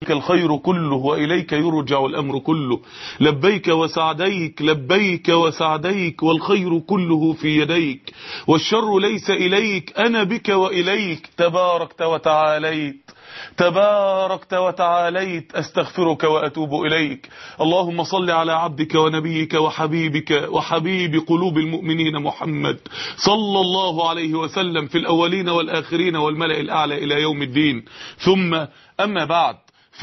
الخير كله وإليك يرجع الأمر كله لبيك وسعديك لبيك وسعديك والخير كله في يديك والشر ليس إليك أنا بك وإليك تباركت وتعاليت تباركت وتعاليت استغفرك واتوب اليك اللهم صل على عبدك ونبيك وحبيبك وحبيب قلوب المؤمنين محمد صلى الله عليه وسلم في الاولين والاخرين والملأ الاعلى الى يوم الدين ثم اما بعد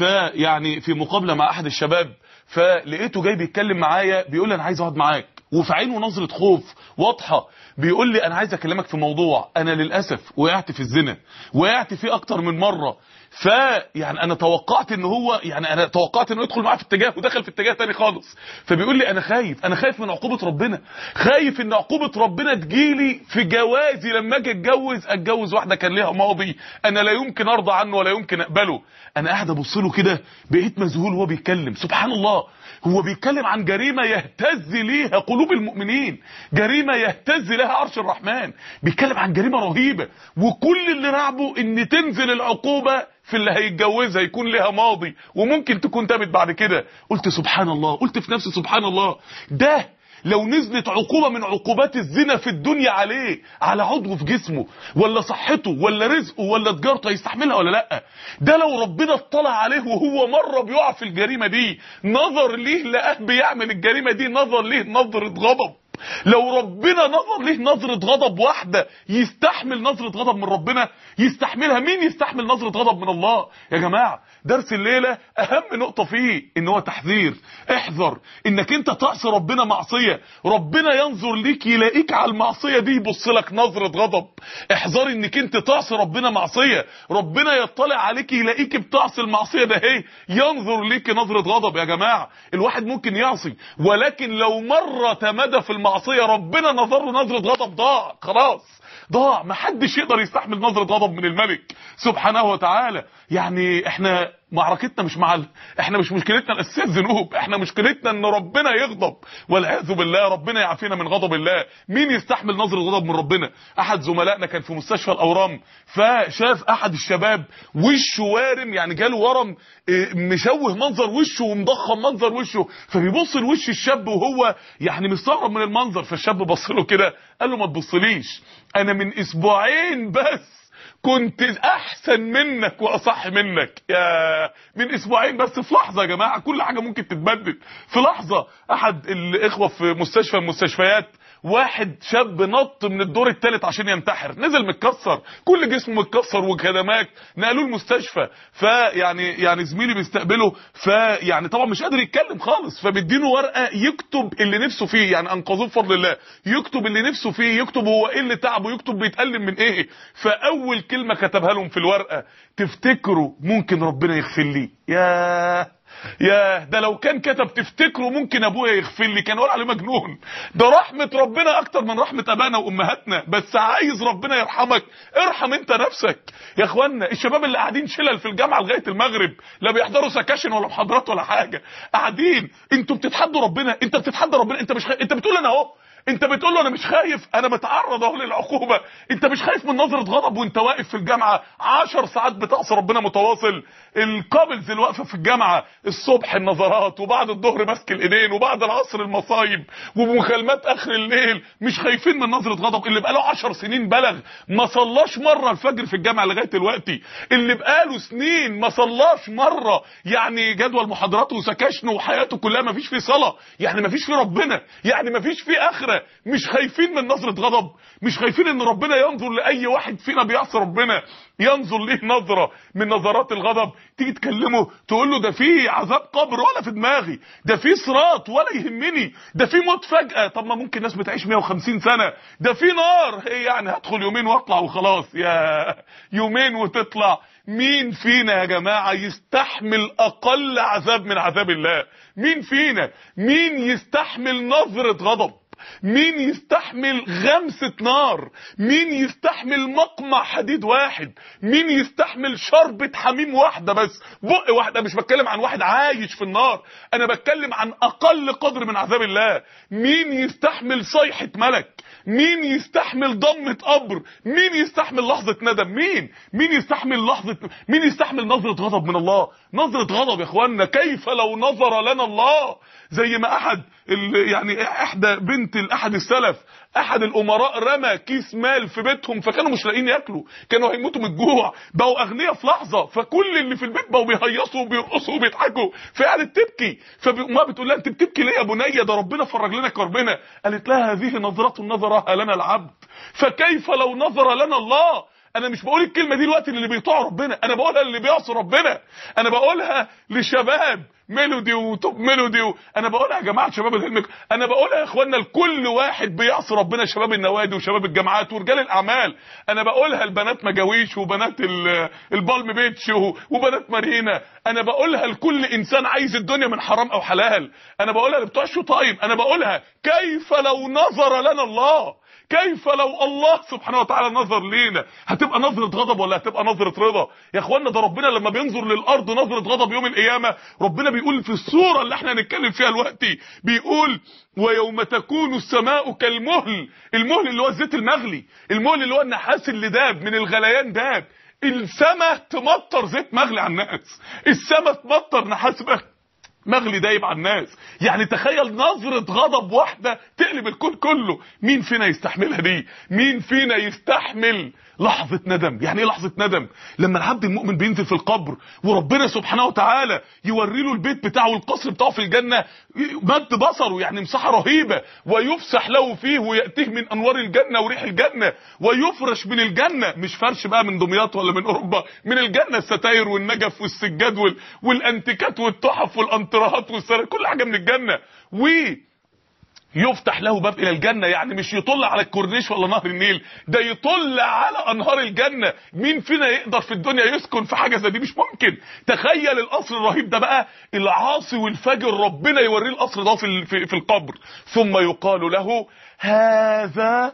فيعني في مقابله مع احد الشباب فلقيته جاي بيتكلم معايا بيقول لي انا عايز اقعد معاك وفي عينه نظره خوف واضحه بيقول لي انا عايز اكلمك في موضوع انا للاسف وقعت في الزنا وقعت فيه اكتر من مره فيعني انا توقعت ان هو يعني انا توقعت انه يدخل معاه في اتجاه ودخل في اتجاه تاني خالص فبيقول لي انا خايف انا خايف من عقوبه ربنا خايف ان عقوبه ربنا تجيلي في جوازي لما اجي اتجوز اتجوز واحده كان ليها ماضي انا لا يمكن ارضى عنه ولا يمكن اقبله انا قاعد ابص له كده بقيت مذهول وهو بيتكلم سبحان الله هو بيتكلم عن جريمه يهتز ليها قلوب المؤمنين جريمه يهتز لها عرش الرحمن بيتكلم عن جريمه رهيبه وكل اللي رعبه ان تنزل العقوبه في اللي هيتجوزها يكون لها ماضي وممكن تكون تابت بعد كده قلت سبحان الله قلت في نفسي سبحان الله ده لو نزلت عقوبة من عقوبات الزنا في الدنيا عليه على عضو في جسمه ولا صحته ولا رزقه ولا تجارته هيستحملها ولا لا ده لو ربنا اطلع عليه وهو مرة بيقع في الجريمة دي نظر ليه لقاه بيعمل الجريمة دي نظر ليه نظرة غضب لو ربنا نظر ليه نظرة غضب واحدة يستحمل نظرة غضب من ربنا يستحملها مين يستحمل نظرة غضب من الله يا جماعة درس الليلة اهم نقطة فيه ان هو تحذير احذر انك انت تعصي ربنا معصية ربنا ينظر ليك يلاقيك على المعصية دي يبص لك نظرة غضب احذر انك انت تعصي ربنا معصية ربنا يطلع عليك يلاقيك بتعصي المعصية ده هي ينظر ليك نظرة غضب يا جماعة الواحد ممكن يعصي ولكن لو مرة تمدى في المعصية ربنا نظر له نظرة غضب ضاع خلاص ضاع محدش يقدر يستحمل نظرة غضب من الملك سبحانه وتعالى يعني احنا معركتنا مش مع ال... احنا مش مشكلتنا الاساسيه الذنوب احنا مشكلتنا ان ربنا يغضب والعياذ بالله ربنا يعافينا من غضب الله مين يستحمل نظره غضب من ربنا احد زملائنا كان في مستشفى الاورام فشاف احد الشباب وشه وارم يعني جاله ورم اه، مشوه منظر وشه ومضخم منظر وشه فبيبص لوش الشاب وهو يعني مستغرب من المنظر فالشاب بص له كده قال له ما تبصليش انا من اسبوعين بس كنت احسن منك واصح منك يا من اسبوعين بس في لحظه يا جماعه كل حاجه ممكن تتبدل في لحظه احد الاخوه في مستشفى من المستشفيات واحد شاب نط من الدور الثالث عشان ينتحر نزل متكسر كل جسمه متكسر وكدمات نقلوه المستشفى فيعني يعني زميلي بيستقبله فيعني طبعا مش قادر يتكلم خالص فبيديله ورقه يكتب اللي نفسه فيه يعني انقذوه بفضل الله يكتب اللي نفسه فيه يكتب هو ايه اللي تعبه يكتب بيتألم من ايه فاول كلمه كتبها لهم في الورقه تفتكروا ممكن ربنا يغفر لي ياه ياه ده لو كان كتب تفتكروا ممكن ابويا يغفر لي كان اقول عليه مجنون ده رحمه ربنا اكتر من رحمه ابانا وامهاتنا بس عايز ربنا يرحمك ارحم انت نفسك يا اخوانا الشباب اللي قاعدين شلل في الجامعه لغايه المغرب لا بيحضروا سكاشن ولا محاضرات ولا حاجه قاعدين انتوا بتتحدوا ربنا انت بتتحدى ربنا انت مش خ... انت بتقول انا اهو انت بتقول له انا مش خايف انا متعرض اهو للعقوبه انت مش خايف من نظره غضب وانت واقف في الجامعه 10 ساعات بتعصي ربنا متواصل الكابلز اللي واقفه في الجامعه الصبح النظرات وبعد الظهر ماسك الايدين وبعد العصر المصايب ومكالمات اخر الليل مش خايفين من نظره غضب اللي بقاله 10 سنين بلغ ما صلاش مره الفجر في الجامعه لغايه دلوقتي اللي بقاله سنين ما صلاش مره يعني جدول محاضراته وسكاشنه وحياته كلها ما فيش فيه صلاه يعني ما فيش فيه ربنا يعني ما فيش فيه اخره مش خايفين من نظره غضب مش خايفين ان ربنا ينظر لاي واحد فينا بيعصي ربنا ينظر ليه نظره من نظرات الغضب تيجي تكلمه تقول له ده في عذاب قبر ولا في دماغي ده في صراط ولا يهمني ده في موت فجاه طب ما ممكن ناس بتعيش 150 سنه ده في نار هي يعني هدخل يومين واطلع وخلاص يا يومين وتطلع مين فينا يا جماعه يستحمل اقل عذاب من عذاب الله مين فينا مين يستحمل نظره غضب مين يستحمل غمسة نار مين يستحمل مقمع حديد واحد مين يستحمل شربة حميم واحدة بس بق واحدة مش بتكلم عن واحد عايش في النار انا بتكلم عن اقل قدر من عذاب الله مين يستحمل صيحة ملك مين يستحمل ضمة قبر مين يستحمل لحظة ندم مين مين يستحمل لحظة مين يستحمل نظرة غضب من الله نظرة غضب يا اخوانا كيف لو نظر لنا الله زي ما احد ال- يعني احدى بنت احد السلف احد الامراء رمى كيس مال في بيتهم فكانوا مش لاقيين ياكلوا كانوا هيموتوا من الجوع بقوا اغنياء في لحظه فكل اللي في البيت بقوا بيهيصوا وبيرقصوا وبيضحكوا فقعدت تبكي فما بتقول لها انت بتبكي ليه يا بنيه ده ربنا فرج لنا كربنا قالت لها هذه نظره نظرها لنا العبد فكيف لو نظر لنا الله انا مش بقول الكلمه دي الوقت اللي بيطيعوا ربنا انا بقولها اللي بيعصي ربنا انا بقولها لشباب ميلودي وتوب ميلودي و... انا بقولها يا جماعه شباب الهلمك انا بقولها يا اخوانا لكل واحد بيعصي ربنا شباب النوادي وشباب الجامعات ورجال الاعمال انا بقولها لبنات مجاويش وبنات ال- البالم بيتش و- وبنات مارينا انا بقولها لكل انسان عايز الدنيا من حرام او حلال انا بقولها لبتوع الشطايم انا بقولها كيف لو نظر لنا الله كيف لو الله سبحانه وتعالى نظر لينا هتبقى نظرة غضب ولا هتبقى نظرة رضا يا اخوانا ده ربنا لما بينظر للارض نظرة غضب يوم القيامة ربنا بيقول في السورة اللي احنا هنتكلم فيها دلوقتي بيقول ويوم تكون السماء كالمهل المهل اللي هو الزيت المغلي المهل اللي هو النحاس اللي داب من الغليان داب السماء تمطر زيت مغلي على الناس السماء تمطر نحاس مغلي مغلي دايب على الناس يعني تخيل نظرة غضب واحدة تقلب الكون كله مين فينا يستحملها دي مين فينا يستحمل لحظة ندم يعني ايه لحظة ندم لما العبد المؤمن بينزل في القبر وربنا سبحانه وتعالى يوري له البيت بتاعه والقصر بتاعه في الجنة مد بصره يعني مساحة رهيبة ويفسح له فيه ويأتيه من انوار الجنة وريح الجنة ويفرش من الجنة مش فرش بقى من دمياط ولا من اوروبا من الجنة الستاير والنجف والسجاد وال... والانتيكات والتحف والانترهات والسر كل حاجة من الجنة و يفتح له باب الى الجنه يعني مش يطل على الكورنيش ولا نهر النيل ده يطل على انهار الجنه مين فينا يقدر في الدنيا يسكن في حاجه زي دي مش ممكن تخيل القصر الرهيب ده بقى العاصي والفاجر ربنا يوريه القصر ده في ال- في, في القبر ثم يقال له هذا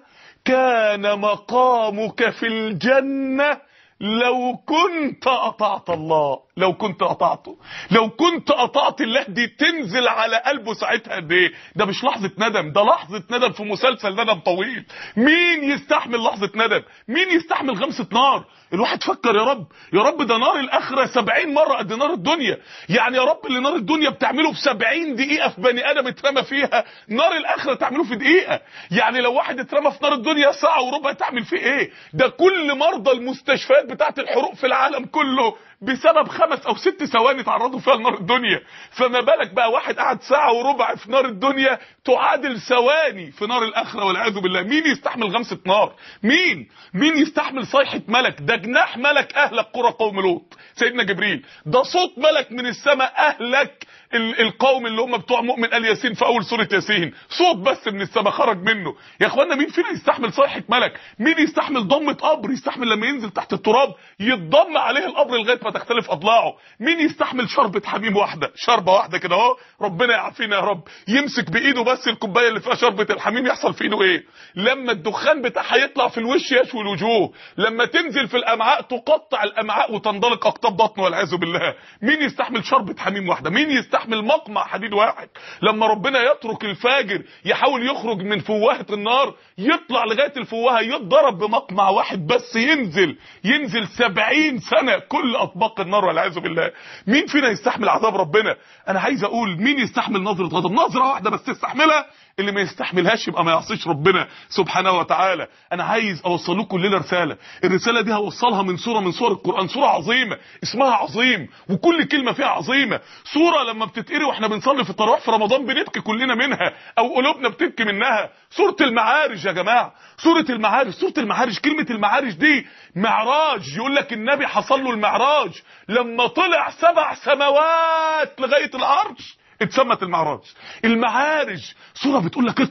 كان مقامك في الجنه لو كنت اطعت الله لو كنت اطعته لو كنت اطعت الله دي تنزل على قلبه ساعتها قد ايه ده مش لحظه ندم ده لحظه ندم في مسلسل ندم طويل مين يستحمل لحظه ندم مين يستحمل غمسه نار الواحد فكر يا رب يا رب ده نار الاخره 70 مره قد نار الدنيا يعني يا رب اللي نار الدنيا بتعمله في 70 دقيقه في بني ادم اترمى فيها نار الاخره تعمله في دقيقه يعني لو واحد اترمى في نار الدنيا ساعه وربع تعمل فيه ايه ده كل مرضى المستشفيات بتاعت الحروق في العالم كله بسبب خمس او ست ثواني تعرضوا فيها لنار الدنيا فما بالك بقى واحد قعد ساعه وربع في نار الدنيا تعادل ثواني في نار الاخره والعياذ بالله مين يستحمل غمسه نار مين مين يستحمل صيحه ملك ده جناح ملك اهلك قرى قوم لوط سيدنا جبريل ده صوت ملك من السماء اهلك ال- القوم اللي هم بتوع مؤمن ال ياسين في اول سوره ياسين صوت بس من السماء خرج منه يا اخوانا مين فينا يستحمل صيحه ملك مين يستحمل ضمه قبر يستحمل لما ينزل تحت التراب يتضم عليه القبر لغايه ما تختلف اضلاعه مين يستحمل شربة حميم واحده شربة واحده كده اهو ربنا يعافينا يا رب يمسك بايده بس الكوبايه اللي فيها شربة الحميم يحصل في ايده ايه لما الدخان بتاعها يطلع في الوش يشوي الوجوه لما تنزل في الامعاء تقطع الامعاء وتندلق اقطاب بطنه والعياذ بالله مين يستحمل شربة حميم واحده مين يستحمل مقمع حديد واحد لما ربنا يترك الفاجر يحاول يخرج من فوهة النار يطلع لغايه الفوهة يتضرب بمقمع واحد بس ينزل ينزل سبعين سنة كل اطباق النار والعياذ بالله مين فينا يستحمل عذاب ربنا انا عايز اقول مين يستحمل نظرة غضب نظرة واحدة بس تستحملها اللي ما يستحملهاش يبقى ما يعصيش ربنا سبحانه وتعالى انا عايز اوصل لكم كلنا رساله الرساله دي هوصلها من سوره من سور القران سوره عظيمه اسمها عظيم وكل كلمه فيها عظيمه سوره لما بتتقري واحنا بنصلي في التراويح في رمضان بنبكي كلنا منها او قلوبنا بتبكي منها سوره المعارج يا جماعه سوره المعارج سوره المعارج كلمه المعارج دي معراج يقول لك النبي حصل له المعراج لما طلع سبع سماوات لغايه العرش اتسمت المعراج المعارج سورة بتقول لك اطلع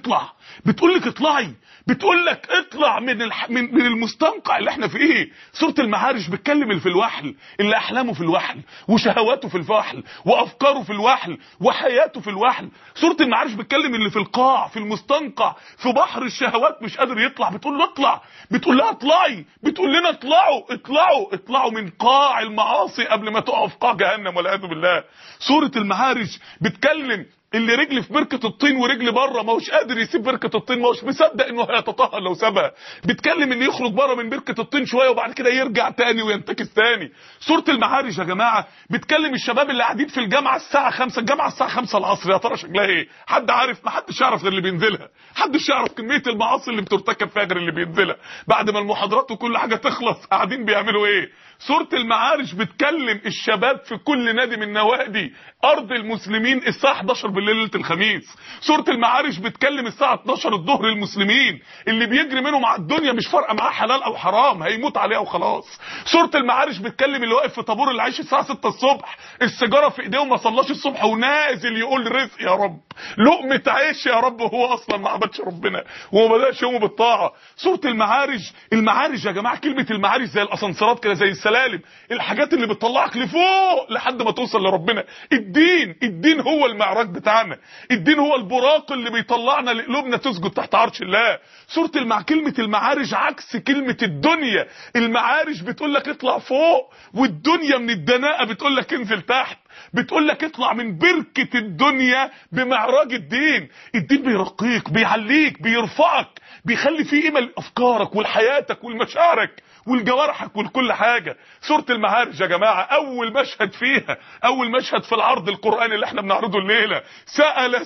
بتقول لك اطلعي بتقول لك اطلع من الح... من من المستنقع اللي احنا فيه سوره المعارج بتكلم اللي في الوحل اللي احلامه في الوحل وشهواته في الوحل وافكاره في الوحل وحياته في الوحل سوره المعارج بتكلم اللي في القاع في المستنقع في بحر الشهوات مش قادر يطلع بتقول له اطلع بتقول لها اطلعي بتقول لنا اطلعوا اطلعوا اطلعوا من قاع المعاصي قبل ما تقعوا في قاع جهنم والعياذ بالله سوره المعارج بتكلم اللي رجل في بركه الطين ورجل بره ما هوش قادر يسيب بركه الطين ما هوش مصدق انه هيتطهر لو سابها بيتكلم ان يخرج بره من بركه الطين شويه وبعد كده يرجع تاني وينتكس تاني سوره المعارج يا جماعه بتكلم الشباب اللي قاعدين في الجامعه الساعه 5 الجامعه الساعه 5 العصر يا ترى شكلها ايه حد عارف ما حدش يعرف غير اللي بينزلها حدش يعرف كميه المعاصي اللي بترتكب فيها غير اللي بينزلها بعد ما المحاضرات وكل حاجه تخلص قاعدين بيعملوا ايه سوره المعارج بتكلم الشباب في كل نادي من نوادي ارض المسلمين الساعه 11 بالليل ليله الخميس سوره المعارج بتكلم الساعه 12 الظهر المسلمين اللي بيجري منهم على الدنيا مش فارقه معاه حلال او حرام هيموت عليها وخلاص سوره المعارج بتكلم اللي واقف في طابور العيش الساعه 6 الصبح السيجاره في ايديه وما صلاش الصبح ونازل يقول رزق يا رب لقمه عيش يا رب وهو اصلا ما عبدش ربنا وما بداش يومه بالطاعه سوره المعارج المعارج يا جماعه كلمه المعارج زي الاسانسيرات كده زي السلالم الحاجات اللي بتطلعك لفوق لحد ما توصل لربنا الدين الدين هو المعراج بتاعنا الدين هو البراق اللي بيطلعنا لقلوبنا تسجد تحت عرش الله سوره المع كلمه المعارج عكس كلمه الدنيا المعارج بتقول لك اطلع فوق والدنيا من الدناءه بتقول لك انزل تحت بتقول لك اطلع من بركه الدنيا بمعراج الدين الدين بيرقيك بيعليك بيرفعك بيخلي فيه قيمه لافكارك ولحياتك ولمشاعرك ولجوارحك ولكل حاجه سوره المعارج يا جماعه اول مشهد فيها اول مشهد في العرض القراني اللي احنا بنعرضه الليله سال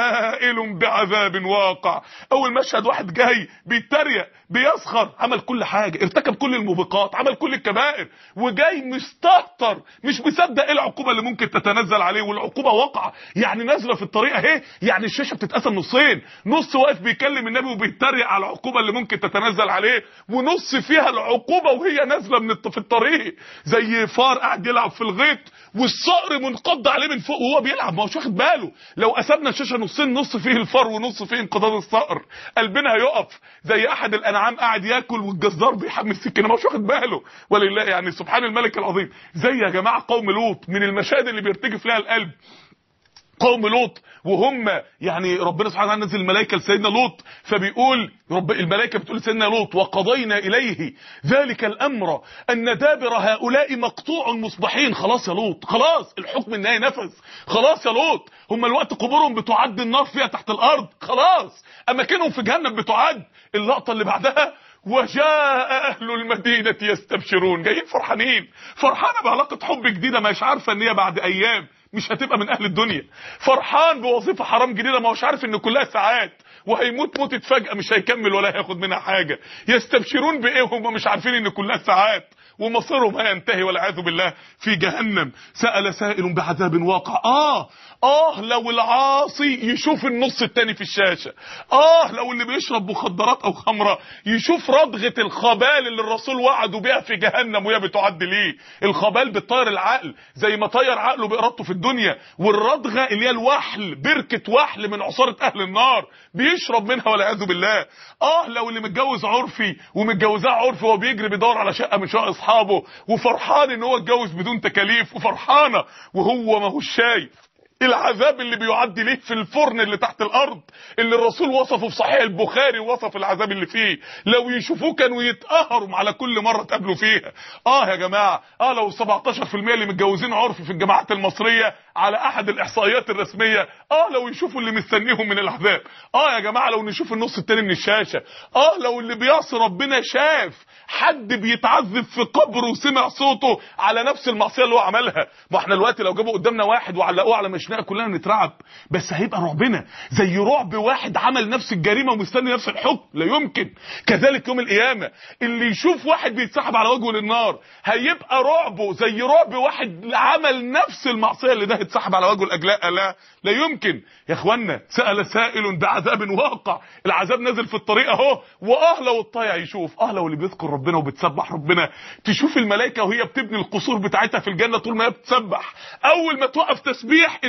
سائل بعذاب واقع اول مشهد واحد جاي بيتريق بيسخر عمل كل حاجه ارتكب كل الموبقات عمل كل الكبائر وجاي مستهتر مش مصدق ايه العقوبه اللي ممكن تتنزل عليه والعقوبه واقعه يعني نازله في الطريق اهي يعني الشاشه بتتقسم نصين نص واقف بيكلم النبي وبيتريق على العقوبه اللي ممكن تتنزل عليه ونص فيها العقوبه وهي نازله من الط- في الطريق زي فار قاعد يلعب في الغيط والصقر منقض عليه من فوق وهو بيلعب ما هوش واخد باله لو قسمنا الشاشه نصين نص فيه الفار ونص فيه انقضاض الصقر قلبنا هيقف زي احد الانعام قاعد ياكل والجزار بيحمل السكينه ما هوش واخد باله ولله يعني سبحان الملك العظيم زي يا جماعه قوم لوط من المشاهد اللي بيرتجف لها القلب قوم لوط وهم يعني ربنا سبحانه وتعالى نزل الملائكه لسيدنا لوط فبيقول رب الملائكه بتقول لسيدنا لوط وقضينا اليه ذلك الامر ان دابر هؤلاء مقطوع مصبحين خلاص يا لوط خلاص الحكم النهائي نفذ خلاص يا لوط هم الوقت قبورهم بتعد النار فيها تحت الارض خلاص اماكنهم في جهنم بتعد اللقطه اللي بعدها وجاء اهل المدينه يستبشرون جايين فرحانين فرحانه بعلاقه حب جديده مش عارفه ان هي بعد ايام مش هتبقى من اهل الدنيا فرحان بوظيفه حرام جديده ما هوش عارف ان كلها ساعات وهيموت موتة فجأة مش هيكمل ولا هياخد منها حاجة يستبشرون بايه وهم مش عارفين ان كلها ساعات ومصيرهم هينتهي والعياذ بالله في جهنم سأل سائل بعذاب واقع اه اه لو العاصي يشوف النص التاني في الشاشة اه لو اللي بيشرب مخدرات او خمرة يشوف ردغة الخبال اللي الرسول وعده بيها في جهنم وهي بتعد ليه الخبال بتطير العقل زي ما طير عقله بإرادته في الدنيا والردغة اللي هي الوحل بركة وحل من عصارة اهل النار بيشرب منها والعياذ بالله اه لو اللي متجوز عرفي ومتجوزاه عرفي وهو بيجري بيدور على شقة من شقق اصحابه وفرحان ان هو اتجوز بدون تكاليف وفرحانة وهو ما هوش شايف العذاب اللي بيعدي ليه في الفرن اللي تحت الارض اللي الرسول وصفه في صحيح البخاري وصف العذاب اللي فيه لو يشوفوه كانوا يتقهروا على كل مره تقابلوا فيها اه يا جماعه اه لو 17% اللي متجوزين عرفي في الجامعات المصريه على احد الاحصائيات الرسميه اه لو يشوفوا اللي مستنيهم من العذاب اه يا جماعه لو نشوف النص التاني من الشاشه اه لو اللي بيعصي ربنا شاف حد بيتعذب في قبره وسمع صوته على نفس المعصيه اللي هو عملها ما احنا دلوقتي لو جابوا قدامنا واحد وعلقوه على مشنقه كلنا نترعب بس هيبقى رعبنا زي رعب واحد عمل نفس الجريمه ومستني نفس الحكم لا يمكن كذلك يوم القيامه اللي يشوف واحد بيتسحب على وجهه للنار هيبقى رعبه زي رعب واحد عمل نفس المعصيه اللي ده اتسحب على وجهه الاجلاء لا لا يمكن يا اخوانا سال سائل بعذاب واقع العذاب نازل في الطريق اهو واه لو الطايع يشوف اه لو اللي بيذكر ربنا وبتسبح ربنا تشوف الملائكه وهي بتبني القصور بتاعتها في الجنه طول ما هي بتسبح اول ما توقف تسبيح النور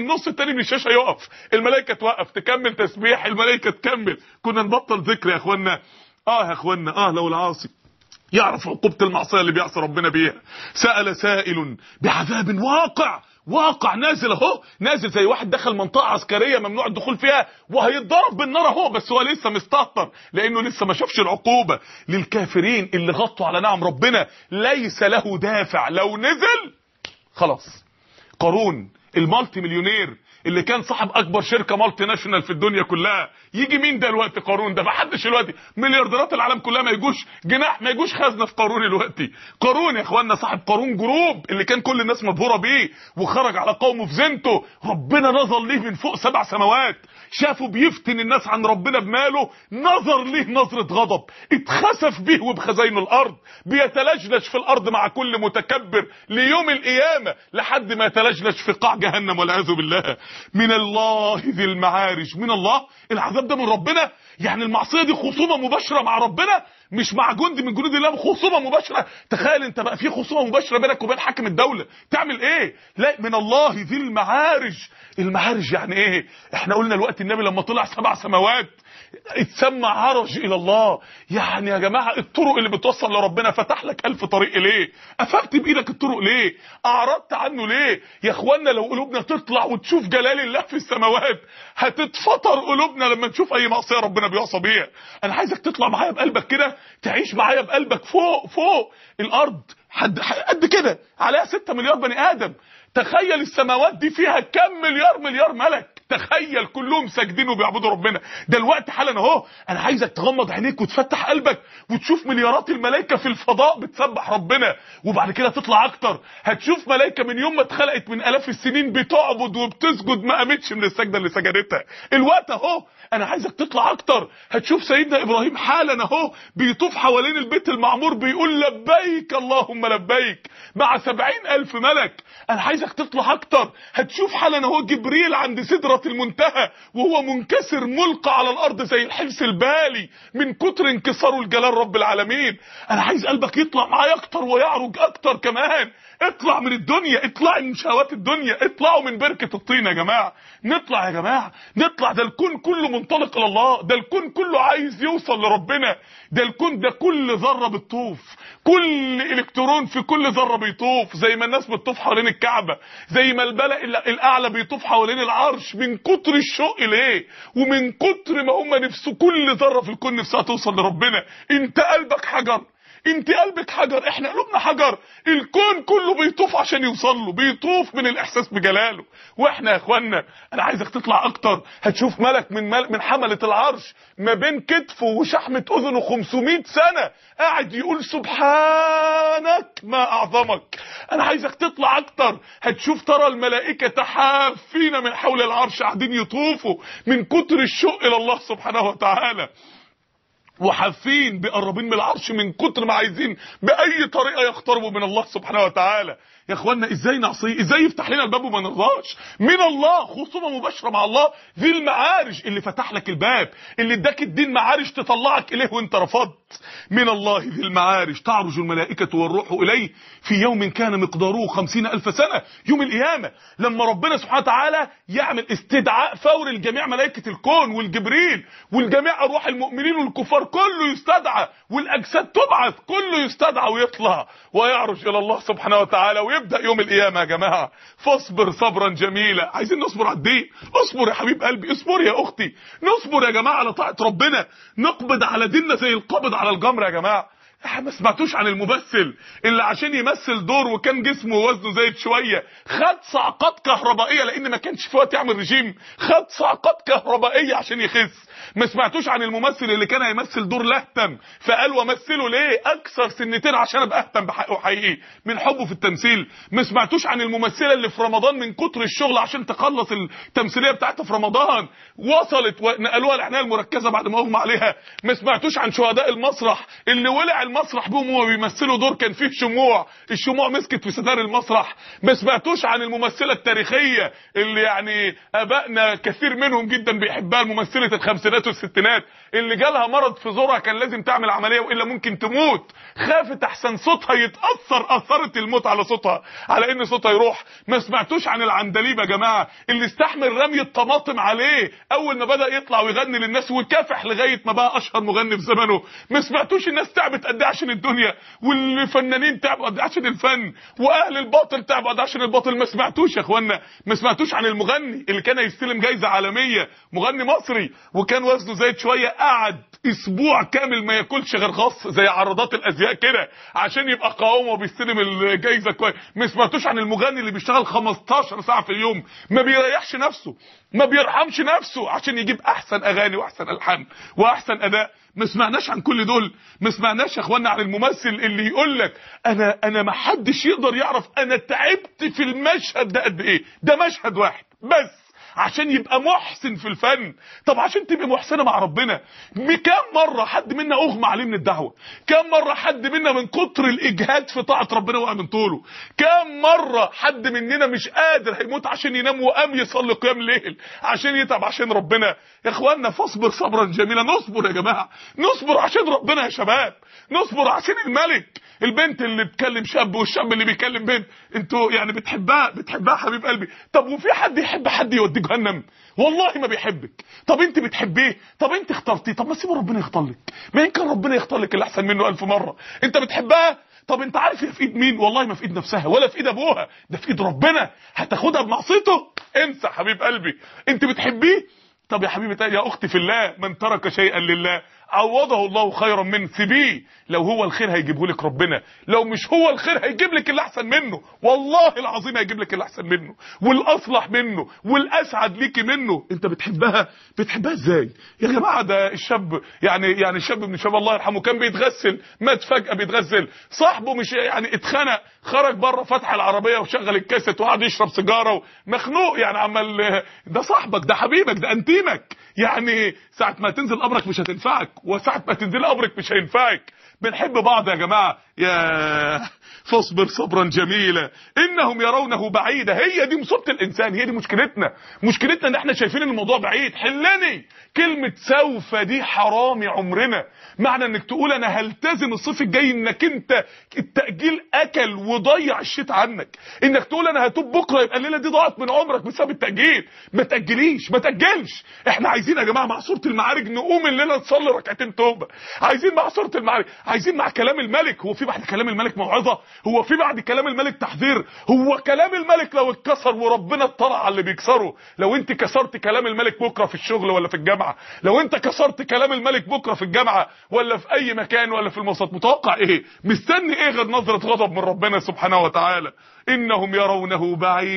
النص التاني من الشاشه يقف الملائكه توقف تكمل تسبيح الملائكه تكمل كنا نبطل ذكر يا اخوانا اه يا اخوانا اه لو العاصي يعرف عقوبة المعصية اللي بيعصي ربنا بيها سأل سائل بعذاب واقع واقع نازل اهو نازل زي واحد دخل منطقة عسكرية ممنوع الدخول فيها وهيتضرب بالنار اهو بس هو لسه مستهتر لانه لسه ما شافش العقوبة للكافرين اللي غطوا على نعم ربنا ليس له دافع لو نزل خلاص قارون المالتي مليونير اللي كان صاحب اكبر شركه مالتي ناشونال في الدنيا كلها يجي مين ده الوقت قارون ده ما حدش الوقت مليارديرات العالم كلها ما يجوش جناح ما يجوش خزنه في قارون الوقت قارون يا اخوانا صاحب قارون جروب اللي كان كل الناس مبهوره بيه وخرج على قومه في زينته ربنا نظر ليه من فوق سبع سماوات شافه بيفتن الناس عن ربنا بماله نظر ليه نظرة غضب اتخسف به وبخزين الارض بيتلجلج في الارض مع كل متكبر ليوم القيامة لحد ما يتلجلج في قاع جهنم والعياذ بالله من الله ذي المعارج من الله العذاب ده من ربنا يعني المعصية دي خصومة مباشرة مع ربنا مش مع جندي من جنود الله خصومة مباشرة تخيل انت بقى في خصومة مباشرة بينك وبين حاكم الدولة تعمل ايه لا من الله ذي المعارج المعارج يعني ايه احنا قلنا الوقت النبي لما طلع سبع سماوات اتسمى عرج الى الله يعني يا جماعه الطرق اللي بتوصل لربنا فتح لك الف طريق ليه قفلت بايدك الطرق ليه اعرضت عنه ليه يا اخوانا لو قلوبنا تطلع وتشوف جلال الله في السماوات هتتفطر قلوبنا لما نشوف اي معصيه ربنا بيعصى بيها انا عايزك تطلع معايا بقلبك كده تعيش معايا بقلبك فوق فوق الارض حد قد كده عليها 6 مليار بني ادم تخيل السماوات دي فيها كم مليار مليار ملك تخيل كلهم ساجدين وبيعبدوا ربنا ده الوقت حالا اهو انا عايزك تغمض عينيك وتفتح قلبك وتشوف مليارات الملائكه في الفضاء بتسبح ربنا وبعد كده تطلع اكتر هتشوف ملائكه من يوم ما اتخلقت من الاف السنين بتعبد وبتسجد ما قامتش من السجده اللي سجدتها الوقت اهو انا عايزك تطلع اكتر هتشوف سيدنا ابراهيم حالا اهو بيطوف حوالين البيت المعمور بيقول لبيك اللهم لبيك مع سبعين الف ملك انا عايزك تطلع اكتر هتشوف حالا اهو جبريل عند سدرة المنتهى وهو منكسر ملقى على الارض زي الحلس البالي من كتر انكساره لجلال رب العالمين انا عايز قلبك يطلع معايا اكتر ويعرج اكتر كمان اطلع من الدنيا اطلعي من شهوات الدنيا اطلعوا من بركة الطين يا جماعة نطلع يا جماعة نطلع ده الكون كله منطلق الى الله ده الكون كله عايز يوصل لربنا ده الكون ده كل ذرة بتطوف كل الكترون في كل ذره بيطوف زي ما الناس بتطوف حوالين الكعبه زي ما الملأ الاعلى بيطوف حوالين العرش من كتر الشوق ليه ومن كتر ما هم نفسه كل ذره في الكون نفسها توصل لربنا انت قلبك حجر انت قلبك حجر احنا قلوبنا حجر الكون كله بيطوف عشان يوصل له بيطوف من الاحساس بجلاله واحنا يا اخوانا انا عايزك تطلع اكتر هتشوف ملك من ملك من حمله العرش ما بين كتفه وشحمه اذنه 500 سنه قاعد يقول سبحانك ما اعظمك انا عايزك تطلع اكتر هتشوف ترى الملائكه تحافين من حول العرش قاعدين يطوفوا من كتر الشوق الى الله سبحانه وتعالى وحافين بقربين من العرش من كتر ما عايزين باي طريقه يقتربوا من الله سبحانه وتعالى يا اخوانا ازاي نعصيه ازاي يفتح لنا الباب وما نرضاش من الله خصومه مباشره مع الله ذي المعارج اللي فتح لك الباب اللي اداك الدين معارج تطلعك اليه وانت رفضت من الله ذي المعارج تعرج الملائكه والروح اليه في يوم كان مقداره خمسين الف سنه يوم القيامه لما ربنا سبحانه وتعالى يعمل استدعاء فوري لجميع ملائكه الكون والجبريل والجميع ارواح المؤمنين والكفار كله يستدعى والاجساد تبعث كله يستدعى ويطلع ويعرج الى الله سبحانه وتعالى ويبدا يوم القيامه يا جماعه فاصبر صبرا جميلا عايزين نصبر على الدين اصبر يا حبيب قلبي اصبر يا اختي نصبر يا جماعه على طاعه ربنا نقبض على ديننا زي القبض على الجمر يا جماعه ما سمعتوش عن الممثل اللي عشان يمثل دور وكان جسمه ووزنه زايد شويه خد صعقات كهربائيه لان ما كانش في وقت يعمل رجيم خد صعقات كهربائيه عشان يخس ما سمعتوش عن الممثل اللي كان هيمثل دور لهتم فقال ومثله ليه اكثر سنتين عشان ابقى اهتم بحقه حقيقي من حبه في التمثيل ما سمعتوش عن الممثله اللي في رمضان من كتر الشغل عشان تخلص التمثيليه بتاعتها في رمضان وصلت ونقلوها العنايه المركزه بعد ما اغمى عليها ما سمعتوش عن شهداء المسرح اللي ولع المسرح بيهم وهو بيمثلوا دور كان فيه شموع الشموع مسكت في ستار المسرح ما سمعتوش عن الممثله التاريخيه اللي يعني ابائنا كثير منهم جدا بيحبها الممثله الخمسينات والستينات اللي جالها مرض في زورها كان لازم تعمل عمليه والا ممكن تموت خافت احسن صوتها يتاثر اثرت الموت على صوتها على ان صوتها يروح ما سمعتوش عن العندليب يا جماعه اللي استحمل رمي الطماطم عليه اول ما بدا يطلع ويغني للناس وكافح لغايه ما بقى اشهر مغني في زمنه ما سمعتوش الناس تعبت قد ايه عشان الدنيا والفنانين تعبوا قد ايه عشان الفن واهل الباطل تعبوا قد ايه عشان الباطل ما سمعتوش يا اخوانا ما سمعتوش عن المغني اللي كان يستلم جايزه عالميه مغني مصري وكان وزنه زايد شويه قعد اسبوع كامل ما ياكلش غير خاص زي عرضات الازياء كده عشان يبقى قوامه وبيستلم الجايزه كويس ما سمعتوش عن المغني اللي بيشتغل 15 ساعه في اليوم ما بيريحش نفسه ما بيرحمش نفسه عشان يجيب احسن اغاني واحسن الحان واحسن اداء ما سمعناش عن كل دول ما سمعناش يا اخوانا عن الممثل اللي يقول لك انا انا ما حدش يقدر يعرف انا تعبت في المشهد ده قد ايه ده مشهد واحد بس عشان يبقى محسن في الفن طب عشان تبقى محسنه مع ربنا بكام مره حد منا اغمى عليه من الدعوه كام مره حد منا من كتر الاجهاد في طاعه ربنا وقع من طوله كام مره حد مننا مش قادر هيموت عشان ينام وقام يصلي قيام ليل عشان يتعب عشان ربنا يا اخوانا فاصبر صبرا جميلا نصبر يا جماعه نصبر عشان ربنا يا شباب نصبر عشان الملك البنت اللي بتكلم شاب والشاب اللي بيكلم بنت انتوا يعني بتحبها بتحبها حبيب قلبي طب وفي حد يحب حد يوديه جهنم والله ما بيحبك طب انت بتحبيه طب انت اخترتيه طب ما سيب ربنا يختار لك ما يمكن ربنا يختار لك اللي احسن منه ألف مره انت بتحبها طب انت عارف هي في ايد مين والله ما في ايد نفسها ولا في ايد ابوها ده في ايد ربنا هتاخدها بمعصيته انسى حبيب قلبي انت بتحبيه طب يا حبيبي يا اختي في الله من ترك شيئا لله عوضه الله خيرا منه سيبيه لو هو الخير هيجيبه لك ربنا لو مش هو الخير هيجيب لك اللي احسن منه والله العظيم هيجيب لك اللي احسن منه والاصلح منه والاسعد ليكي منه انت بتحبها بتحبها ازاي يا جماعه ده الشاب يعني يعني الشاب من شباب الله يرحمه كان بيتغسل مات فجاه بيتغسل صاحبه مش يعني اتخنق خرج بره فتح العربيه وشغل الكاسيت وقعد يشرب سيجاره مخنوق يعني عمال ده صاحبك ده حبيبك ده انتيمك يعني ساعه ما تنزل قبرك مش هتنفعك وساعه ما تنزل قبرك مش هينفعك بنحب بعض يا جماعه يا فاصبر صبرا جميلا انهم يرونه بعيدا هي دي مصيبه الانسان هي دي مشكلتنا مشكلتنا ان احنا شايفين ان الموضوع بعيد حلني كلمه سوف دي حرامي عمرنا معنى انك تقول انا هلتزم الصيف الجاي انك انت التاجيل اكل وضيع الشتاء عنك انك تقول انا هتوب بكره يبقى الليله دي ضاعت من عمرك بسبب التاجيل ما تاجليش ما تاجلش احنا عايزين يا جماعه مع سوره المعارج نقوم الليله نصلي ركعتين توبه عايزين مع سوره المعارج عايزين مع كلام الملك هو في بعد كلام الملك موعظه هو في بعد كلام الملك تحذير هو كلام الملك لو اتكسر وربنا اطلع على اللي بيكسره لو انت كسرت كلام الملك بكره في الشغل ولا في الجامعه لو انت كسرت كلام الملك بكره في الجامعه ولا في اي مكان ولا في المواصلات متوقع ايه مستني ايه غير نظره غضب من ربنا سبحانه وتعالى انهم يرونه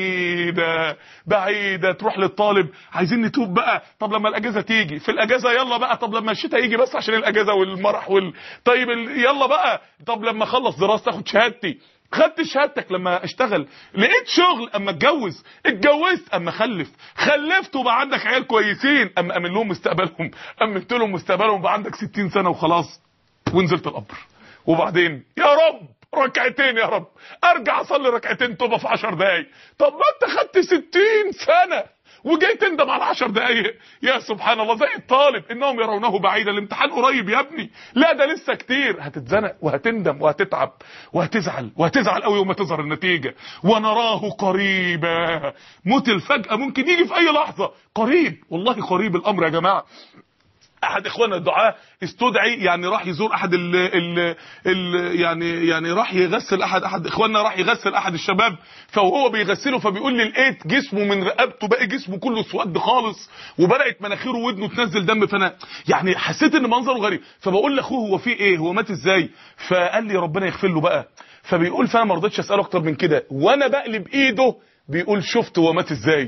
بعيدا بعيدا تروح للطالب عايزين نتوب بقى طب لما الاجازه تيجي في الاجازه يلا بقى طب لما الشتاء يجي بس عشان الاجازه والمرح وال طيب ال... يلا بقى طب لما اخلص دراسه اخد شهادتي خدت شهادتك لما اشتغل لقيت شغل اما اتجوز اتجوزت اما خلف خلفت وبقى عندك عيال كويسين اما امن لهم مستقبلهم امنت لهم مستقبلهم بقى عندك 60 سنه وخلاص ونزلت القبر وبعدين يا رب ركعتين يا رب ارجع اصلي ركعتين توبه في 10 دقايق طب ما انت خدت 60 سنه وجاي تندم على 10 دقايق يا سبحان الله زي الطالب انهم يرونه بعيدا الامتحان قريب يا ابني لا ده لسه كتير هتتزنق وهتندم وهتتعب وهتزعل وهتزعل قوي يوم ما تظهر النتيجه ونراه قريبا موت الفجأة ممكن يجي في اي لحظه قريب والله قريب الامر يا جماعه احد اخواننا الدعاء استدعي يعني راح يزور احد ال ال ال يعني يعني راح يغسل احد احد اخواننا راح يغسل احد الشباب فوهو بيغسله فبيقول لي لقيت جسمه من رقبته بقى جسمه كله اسود خالص وبدات مناخيره ودنه تنزل دم فانا يعني حسيت ان منظره غريب فبقول لاخوه هو في ايه هو مات ازاي فقال لي ربنا يغفر له بقى فبيقول فانا ما رضيتش اساله اكتر من كده وانا بقلب ايده بيقول شفت هو مات ازاي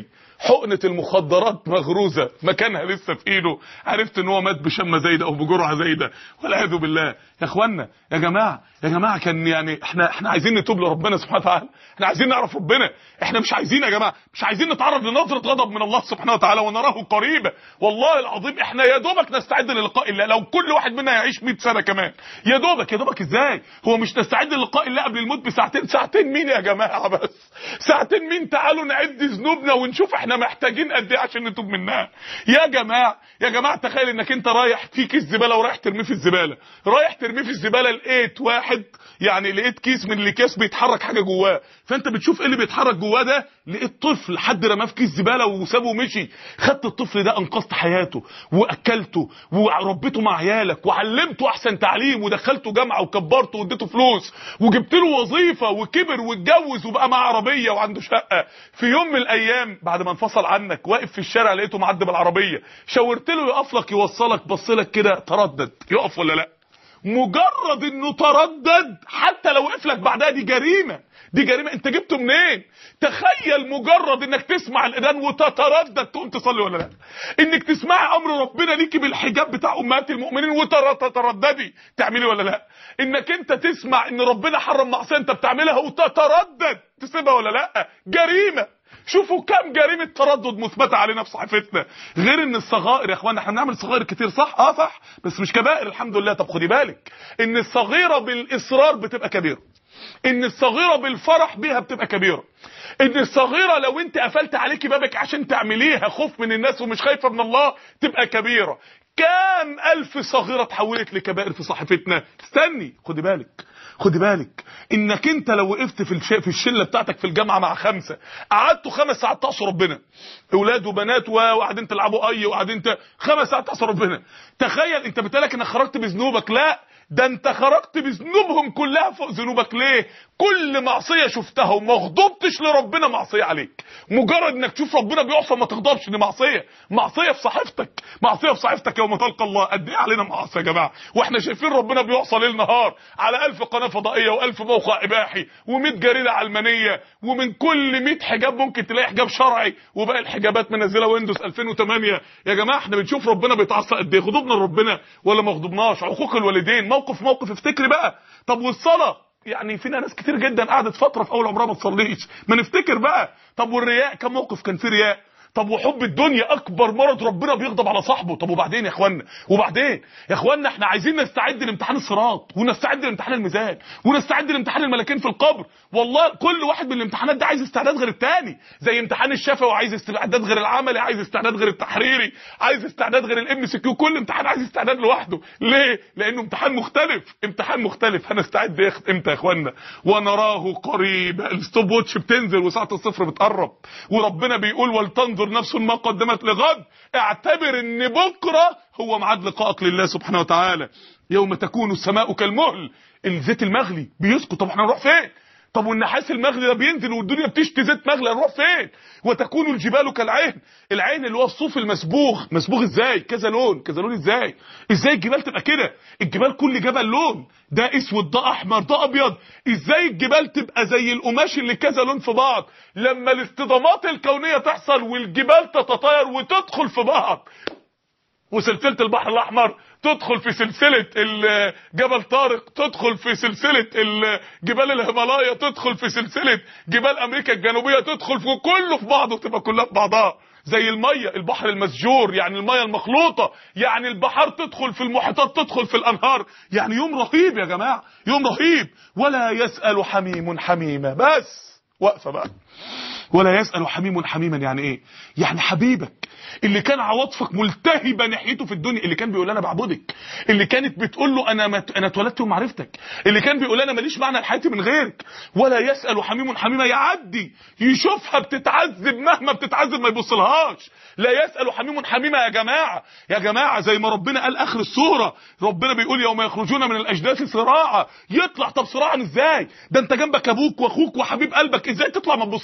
حقنه المخدرات مغروزه مكانها لسه في ايده عرفت ان هو مات بشمه زايده او بجرعه زايده والعياذ بالله يا اخوانا يا جماعه يا جماعه كان يعني احنا احنا عايزين نتوب لربنا سبحانه وتعالى احنا عايزين نعرف ربنا احنا مش عايزين يا جماعه مش عايزين نتعرض لنظره غضب من الله سبحانه وتعالى ونراه قريبا والله العظيم احنا يا دوبك نستعد للقاء الله لو كل واحد منا يعيش 100 سنه كمان يا دوبك يا دوبك ازاي هو مش نستعد للقاء الله قبل الموت بساعتين ساعتين مين يا جماعه بس ساعتين مين تعالوا نعد ذنوبنا ونشوف احنا محتاجين قد ايه عشان نتوب منها يا جماعه يا جماعه تخيل انك انت رايح في كيس زباله ورايح ترميه في الزباله رايح ترميه في الزباله لقيت واحد يعني لقيت كيس من الاكياس بيتحرك حاجه جواه فانت بتشوف ايه اللي بيتحرك جواه ده لقيت طفل حد رماه في كيس زباله وسابه ومشي خدت الطفل ده انقذت حياته واكلته وربيته مع عيالك وعلمته احسن تعليم ودخلته جامعه وكبرته واديته فلوس وجبت له وظيفه وكبر واتجوز وبقى معاه عربيه وعنده شقه في يوم من الايام بعد ما انفصل عنك واقف في الشارع لقيته معدي بالعربيه شاورت له يقف لك يوصلك بص لك كده تردد يقف ولا لا مجرد انه تردد حتى لو وقف لك بعدها دي جريمه دي جريمه انت جبته منين تخيل مجرد انك تسمع الاذان وتتردد تقوم تصلي ولا لا انك تسمعي امر ربنا ليكي بالحجاب بتاع امهات المؤمنين وتترددي تعملي ولا لا انك انت تسمع ان ربنا حرم معصيه انت بتعملها وتتردد تسيبها ولا لا جريمه شوفوا كم جريمه تردد مثبته علينا في صحيفتنا غير ان الصغائر يا اخوانا احنا بنعمل صغائر كتير صح اه صح بس مش كبائر الحمد لله طب خدي بالك ان الصغيره بالاصرار بتبقى كبيره ان الصغيره بالفرح بيها بتبقى كبيره ان الصغيره لو انت قفلت عليكي بابك عشان تعمليها خوف من الناس ومش خايفه من الله تبقى كبيره كام الف صغيره اتحولت لكبائر في صحيفتنا استني خدي بالك خدي بالك انك انت لو وقفت في الش... في الشله بتاعتك في الجامعه مع خمسه قعدتوا خمس ساعات تعصوا ربنا اولاد وبنات وقاعدين تلعبوا اي وقاعدين ت... خمس ساعات تعصوا ربنا تخيل انت بتقولك انك خرجت بذنوبك لا ده انت خرجت بذنوبهم كلها فوق ذنوبك ليه كل معصيه شفتها وما غضبتش لربنا معصيه عليك مجرد انك تشوف ربنا بيعصى ما تغضبش دي معصيه معصيه في صحيفتك معصيه في صحيفتك يوم تلقى الله قد ايه علينا معاصي يا جماعه واحنا شايفين ربنا بيعصى ليل نهار على ألف قناه فضائيه و1000 موقع اباحي و100 جريده علمانيه ومن كل 100 حجاب ممكن تلاقي حجاب شرعي وباقي الحجابات منزله ويندوز 2008 يا جماعه احنا بنشوف ربنا بيتعصى قد ايه غضبنا لربنا ولا ما غضبناش عقوق الوالدين موقف موقف افتكري بقى طب والصلاه يعني فينا ناس كتير جدا قعدت فتره في اول عمرها ما تصليش ما نفتكر بقى طب والرياء كم موقف كان فيه رياء طب وحب الدنيا اكبر مرض ربنا بيغضب على صاحبه طب وبعدين يا اخوانا وبعدين يا اخوانا احنا عايزين نستعد لامتحان الصراط ونستعد لامتحان الميزان ونستعد لامتحان الملكين في القبر والله كل واحد من الامتحانات ده عايز استعداد غير التاني زي امتحان الشفوي عايز استعداد غير العملي عايز استعداد غير التحريري عايز استعداد غير الام سي كيو كل امتحان عايز استعداد لوحده ليه لانه امتحان مختلف امتحان مختلف هنستعد امتى يا اخوانا ونراه قريبا الستوب ووتش بتنزل وساعه الصفر بتقرب وربنا بيقول ولتنظر نفس ما قدمت لغد اعتبر ان بكره هو ميعاد لقائك لله سبحانه وتعالى يوم تكون السماء كالمهل الزيت المغلي بيسقط طب احنا نروح فين طب والنحاس المغلي ده بينزل والدنيا بتشتي زيت مغلي هنروح فين وتكون الجبال كالعين العين اللي هو الصوف المسبوغ مسبوغ ازاي كذا لون كذا لون ازاي ازاي الجبال تبقى كده الجبال كل جبل لون ده اسود ده احمر ده ابيض ازاي الجبال تبقى زي القماش اللي كذا لون في بعض لما الاصطدامات الكونيه تحصل والجبال تتطاير وتدخل في بعض وسلسله البحر الاحمر تدخل في سلسله جبل طارق تدخل في سلسله جبال الهيمالايا تدخل في سلسله جبال امريكا الجنوبيه تدخل في كله في بعضه تبقى كلها في بعضها زي الميه البحر المسجور يعني الميه المخلوطه يعني البحار تدخل في المحيطات تدخل في الانهار يعني يوم رهيب يا جماعه يوم رهيب ولا يسال حميم حميمه بس واقفه بقى ولا يسال حميم حميما يعني ايه يعني حبيبك اللي كان عواطفك ملتهبه ناحيته في الدنيا اللي كان بيقول انا بعبدك اللي كانت بتقول له انا مت... انا اتولدت ومعرفتك اللي كان بيقول انا ماليش معنى لحياتي من غيرك ولا يسال حميم حميمه يعدي يشوفها بتتعذب مهما بتتعذب ما يبصلهاش لا يسال حميم حميمه يا جماعه يا جماعه زي ما ربنا قال اخر السوره ربنا بيقول يوم يخرجون من الاجداث صراعا يطلع طب صراعا ازاي ده انت جنبك ابوك واخوك وحبيب قلبك ازاي تطلع ما تبصلهمش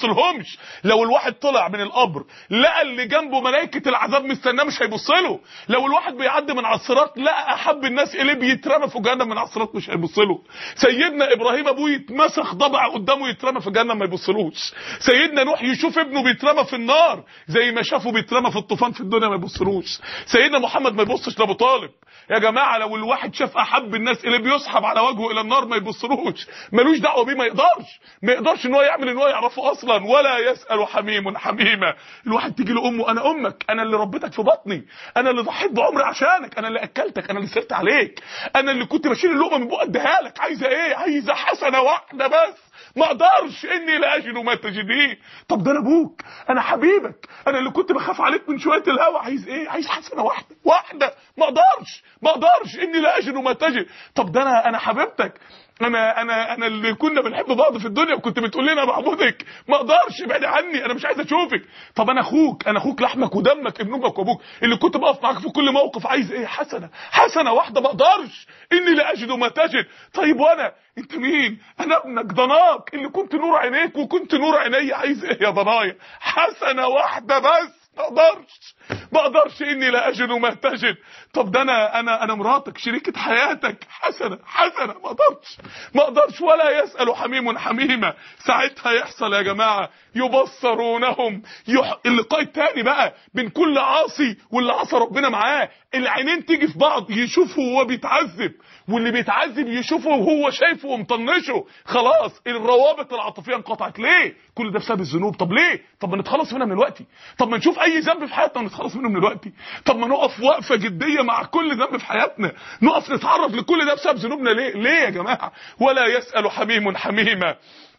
يبصلهمش لو الواحد طلع من القبر لقى اللي جنبه ملائكه العذاب مستناه مش هيبص له لو الواحد بيعدي من على الصراط لقى احب الناس اليه بيترمى في جهنم من على الصراط مش هيبص له سيدنا ابراهيم ابوه يتمسخ ضبع قدامه يترمى في جهنم ما يبصلوش سيدنا نوح يشوف ابنه بيترمى في النار زي ما شافه بيترمى في الطوفان في الدنيا ما يبصلوش سيدنا محمد ما يبصش لابو طالب يا جماعه لو الواحد شاف احب الناس اللي بيسحب على وجهه الى النار ما يبصلوش ملوش دعوه بيه ما يقدرش ما يقدرش ان هو يعمل ان هو يعرفه اصلا ولا يسال حميم حميمه الواحد تيجي له امه انا امك انا اللي ربيتك في بطني انا اللي ضحيت بعمري عشانك انا اللي اكلتك انا اللي سرت عليك انا اللي كنت بشيل اللقمه من بوق اديها لك عايزه ايه عايزه حسنه واحده بس ما اقدرش اني لا اجد ما تجدين طب ده انا ابوك انا حبيبك انا اللي كنت بخاف عليك من شويه الهوا عايز ايه عايز حسنه واحده واحده ما اقدرش ما اقدرش اني لا اجد ما تجد طب ده انا انا حبيبتك انا انا انا اللي كنا بنحب بعض في الدنيا وكنت بتقول لي انا بعبدك ما اقدرش ابعدي عني انا مش عايز اشوفك طب انا اخوك انا اخوك لحمك ودمك ابن امك وابوك اللي كنت بقف معاك في كل موقف عايز ايه حسنه حسنه واحده ما اقدرش اني لا اجد ما تجد طيب وانا انت مين انا ابنك ضناك اللي كنت نور عينيك وكنت نور عيني عايز ايه يا ضنايا حسنه واحده بس ما اقدرش ما اقدرش اني لا اجد ما تجد طب ده انا انا انا مراتك شريكه حياتك حسنه حسنه ما اقدرش ما اقدرش ولا يسال حميم حميمه ساعتها يحصل يا جماعه يبصرونهم يح... اللقاء التاني بقى بين كل عاصي واللي عصى ربنا معاه العينين تيجي في بعض يشوفه وهو بيتعذب واللي بيتعذب يشوفه وهو شايفه ومطنشه خلاص الروابط العاطفيه انقطعت ليه كل ده بسبب الذنوب طب ليه طب ما نتخلص منها من الوقت طب ما نشوف اي ذنب في حياتنا ونتخلص منه من الوقت طب ما نقف وقفه جديه مع كل ذنب في حياتنا نقف نتعرض لكل ده بسبب ذنوبنا ليه ليه يا جماعه ولا يسال حميم حميمه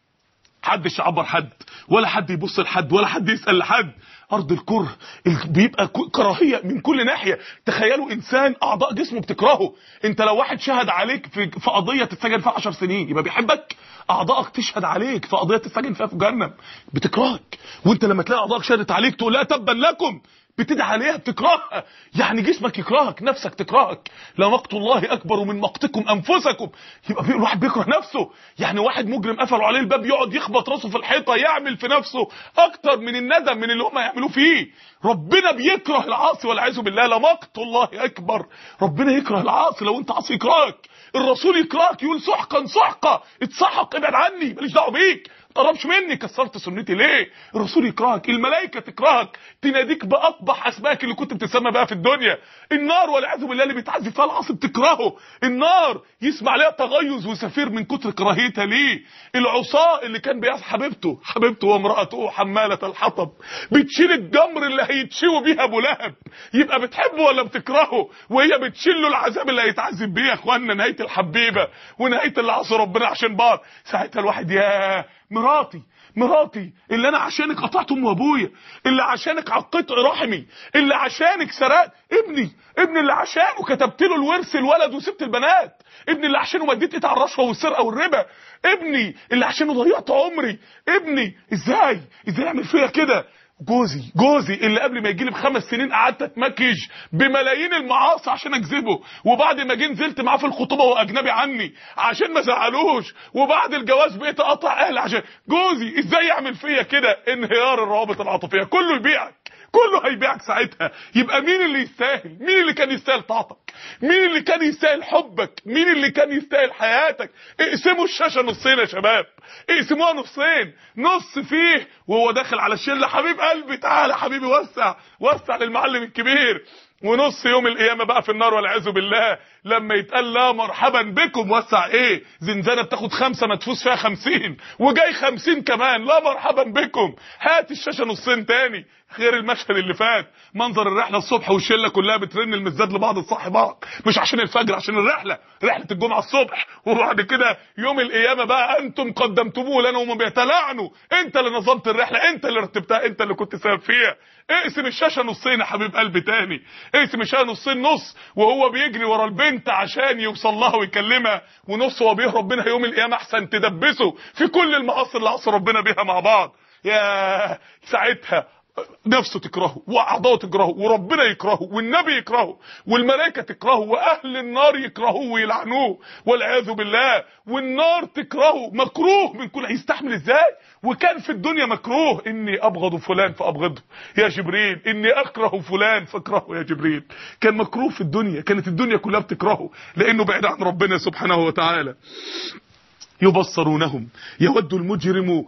حدش يعبر حد ولا حد يبص لحد ولا حد يسال لحد ارض الكره بيبقى كراهيه من كل ناحيه تخيلوا انسان اعضاء جسمه بتكرهه انت لو واحد شهد عليك في في قضيه تتسجن فيها 10 سنين يبقى بيحبك اعضائك تشهد عليك في قضيه تتسجن فيها في جهنم بتكرهك وانت لما تلاقي اعضائك شهدت عليك تقول لا تبا لكم بتدعي عليها بتكرهها يعني جسمك يكرهك نفسك تكرهك لا مقت الله اكبر من مقتكم انفسكم يبقى الواحد بيكره نفسه يعني واحد مجرم قفلوا عليه الباب يقعد يخبط راسه في الحيطه يعمل في نفسه اكتر من الندم من اللي هم يعملوه فيه ربنا بيكره العاصي والعياذ بالله لا مقت الله اكبر ربنا يكره العاصي لو انت عاصي يكرهك الرسول يكرهك يقول سحقا سحقا اتسحق ابعد عني ماليش دعوه بيك تقربش مني كسرت سنتي ليه الرسول يكرهك الملائكه تكرهك تناديك باقبح اسمائك اللي كنت بتسمى بها في الدنيا النار والعياذ بالله اللي بيتعذب فيها العاصي بتكرهه النار يسمع لها تغيظ وسفير من كتر كراهيتها ليه العصاه اللي كان بيعصي حبيبته حبيبته وامراته حماله الحطب بتشيل الجمر اللي هيتشوي بيها ابو لهب يبقى بتحبه ولا بتكرهه وهي بتشيل له العذاب اللي هيتعذب بيه يا اخوانا نهايه الحبيبه ونهايه اللي عصوا ربنا عشان بعض ساعتها الواحد يا مراتي مراتي اللي انا عشانك قطعت امي وابويا اللي عشانك عقدت رحمي اللي عشانك سرقت ابني ابني اللي عشانه كتبت له الورث الولد وسبت البنات ابني اللي عشانه مديت ايدي على الرشوه والسرقه والربا ابني اللي عشانه ضيعت عمري ابني ازاي ازاي يعمل فيا كده جوزي جوزي اللي قبل ما يجي لي بخمس سنين قعدت اتمكج بملايين المعاصي عشان اجذبه وبعد ما جه نزلت معاه في الخطوبه وهو اجنبي عني عشان ما زعلوش وبعد الجواز بقيت اقطع اهلي عشان جوزي ازاي يعمل فيا كده انهيار الروابط العاطفيه كله يبيعك كله هيبيعك ساعتها يبقى مين اللي يستاهل مين اللي كان يستاهل طاعتك مين اللي كان يستاهل حبك مين اللي كان يستاهل حياتك اقسموا الشاشه نصين يا شباب اقسموها نصين نص فيه وهو داخل على الشله حبيب قلبي تعالى حبيبي وسع وسع للمعلم الكبير ونص يوم القيامه بقى في النار والعياذ بالله لما يتقال لا مرحبا بكم وسع ايه زنزانه بتاخد خمسه ما تفوز فيها خمسين وجاي خمسين كمان لا مرحبا بكم هات الشاشه نصين تاني غير المشهد اللي فات منظر الرحله الصبح والشله كلها بترن المزاد لبعض الصح بعض مش عشان الفجر عشان الرحله رحله الجمعه الصبح وبعد كده يوم القيامه بقى انتم قدمتموه لنا وهم بيتلاعنوا انت اللي نظمت الرحله انت اللي رتبتها انت اللي كنت سبب فيها اقسم الشاشه نصين يا حبيب قلبي تاني اقسم الشاشه نصين نص وهو بيجري ورا البنت عشان يوصل لها ويكلمها ونص وهو بيهرب منها يوم القيامه احسن تدبسه في كل المعاصي اللي عصى ربنا بيها مع بعض يا ساعتها نفسه تكرهه واعضائه تكرهه وربنا يكرهه والنبي يكرهه والملائكه تكرهه واهل النار يكرهوه ويلعنوه والعياذ بالله والنار تكرهه مكروه من كل هيستحمل ازاي وكان في الدنيا مكروه اني ابغض فلان فابغضه يا جبريل اني اكره فلان فاكرهه يا جبريل كان مكروه في الدنيا كانت الدنيا كلها بتكرهه لانه بعيد عن ربنا سبحانه وتعالى يبصرونهم يود المجرم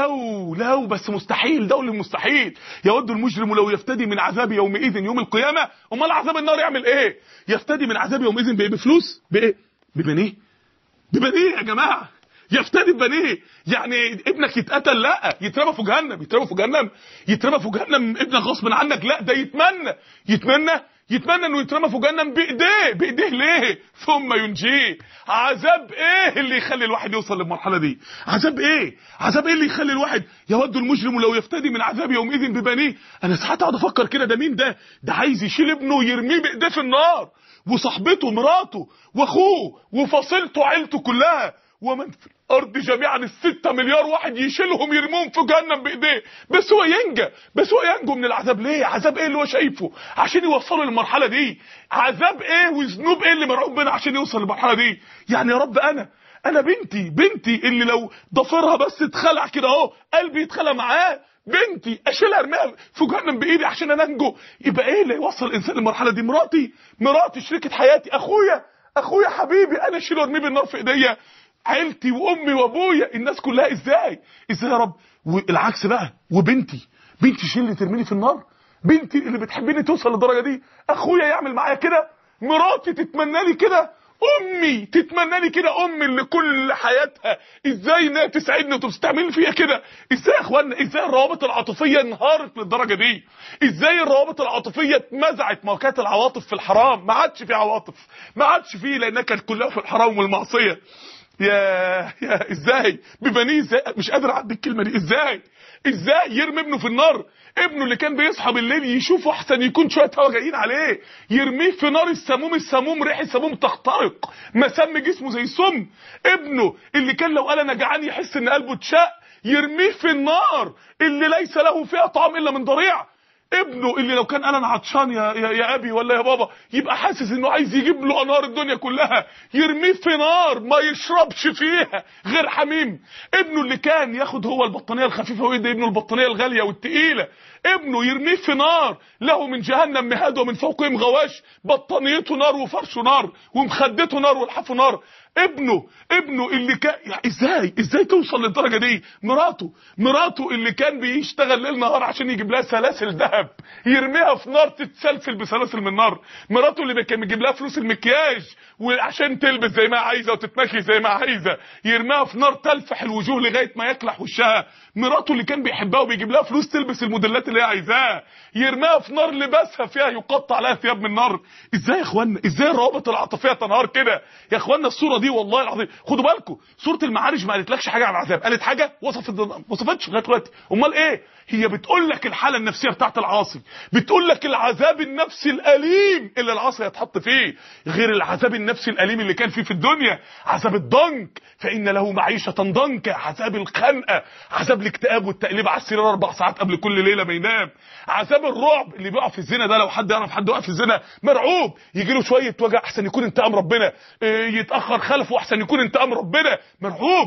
لو لو بس مستحيل دول المستحيل يود المجرم لو يفتدي من عذاب يومئذ يوم القيامة امال عذاب النار يعمل ايه يفتدي من عذاب يومئذ بايه بفلوس بايه ببنيه ببنيه يا جماعة يفتدي ببنيه يعني ابنك يتقتل لا يترمى في جهنم يترمى في جهنم يترمى في جهنم ابنك غصب عنك لا ده يتمنى يتمنى يتمنى انه يترمى في جهنم بايديه بايديه ليه ثم ينجيه عذاب ايه اللي يخلي الواحد يوصل للمرحله دي عذاب ايه عذاب ايه اللي يخلي الواحد يود المجرم لو يفتدي من عذاب يومئذ ببنيه انا ساعات اقعد افكر كده ده مين ده ده عايز يشيل ابنه ويرميه بايديه في النار وصاحبته مراته واخوه وفصيلته عيلته كلها ومن في الارض جميعا الستة مليار واحد يشيلهم يرموهم في جهنم بايديه بس هو ينجى بس هو ينجو من العذاب ليه عذاب ايه اللي هو شايفه عشان يوصله للمرحله دي عذاب ايه وذنوب ايه اللي مرعوب منها عشان يوصل للمرحله دي يعني يا رب انا انا بنتي بنتي اللي لو ضفيرها بس اتخلع كده اهو قلبي يتخلع معاه بنتي اشيلها ارميها في جهنم بايدي عشان انا انجو يبقى ايه اللي يوصل الانسان للمرحله دي مراتي مراتي شريكه حياتي اخويا اخويا حبيبي انا اشيله ارميه بالنار في ايديا عيلتي وامي وابويا الناس كلها ازاي ازاي يا رب والعكس بقى وبنتي بنتي شيل اللي ترميني في النار بنتي اللي بتحبني توصل للدرجه دي اخويا يعمل معايا كده مراتي تتمنى لي كده امي تتمنى لي كده امي اللي كل حياتها ازاي انها تساعدني وتستعمل فيها كده ازاي يا اخوانا ازاي الروابط العاطفيه انهارت للدرجه دي ازاي الروابط العاطفيه اتمزعت ما كانت العواطف في الحرام ما عادش في عواطف ما عادش فيه لانها كانت كلها في الحرام والمعصيه يا يا ازاي ببنيه ازاي مش قادر اعدي الكلمه دي ازاي ازاي يرمي ابنه في النار ابنه اللي كان بيصحى بالليل يشوفه احسن يكون شويه هوا جايين عليه يرميه في نار السموم السموم ريح السموم تخترق مسام جسمه زي السم ابنه اللي كان لو قال انا جعان يحس ان قلبه اتشق يرميه في النار اللي ليس له فيها طعام الا من ضريع ابنه اللي لو كان قال انا عطشان يا, يا يا ابي ولا يا بابا يبقى حاسس انه عايز يجيب له انهار الدنيا كلها يرميه في نار ما يشربش فيها غير حميم ابنه اللي كان ياخد هو البطانيه الخفيفه ويدي ابنه البطانيه الغاليه والتقيله ابنه يرميه في نار له من جهنم مهاد ومن فوقهم غواش بطانيته نار وفرشه نار ومخدته نار والحفه نار ابنه ابنه اللي كان يعني ازاي ازاي توصل للدرجه دي مراته مراته اللي كان بيشتغل ليل نهار عشان يجيب لها سلاسل ذهب يرميها في نار تتسلسل بسلاسل من نار مراته اللي كان بيجيب لها فلوس المكياج وعشان تلبس زي ما عايزه وتتمشي زي ما عايزه يرميها في نار تلفح الوجوه لغايه ما يكلح وشها مراته اللي كان بيحبها وبيجيب لها فلوس تلبس الموديلات اللي هي عايزاها يرميها في نار لباسها فيها يقطع لها ثياب من نار ازاي يا اخوانا ازاي الروابط العاطفيه تنهار كده يا اخوانا الصوره دي والله العظيم خدوا بالكم سوره المعارج ما قالتلكش حاجه عن العذاب قالت حاجه وصفت ما وصفتش لغايه دلوقتي امال ايه هي بتقول لك الحاله النفسيه بتاعت العاصي بتقول لك العذاب النفسي الاليم اللي العاصي هيتحط فيه غير العذاب النفسي الاليم اللي كان فيه في الدنيا عذاب الضنك فان له معيشه ضنكا عذاب الخنقه عذاب الاكتئاب والتقليب على السرير اربع ساعات قبل كل ليله ما ينام عذاب الرعب اللي بيقع في الزنا ده لو حد يعرف حد وقع في الزنا مرعوب يجي له شويه وجع احسن يكون انتقام ربنا إيه يتاخر خلفه احسن يكون انتقام ربنا مرعوب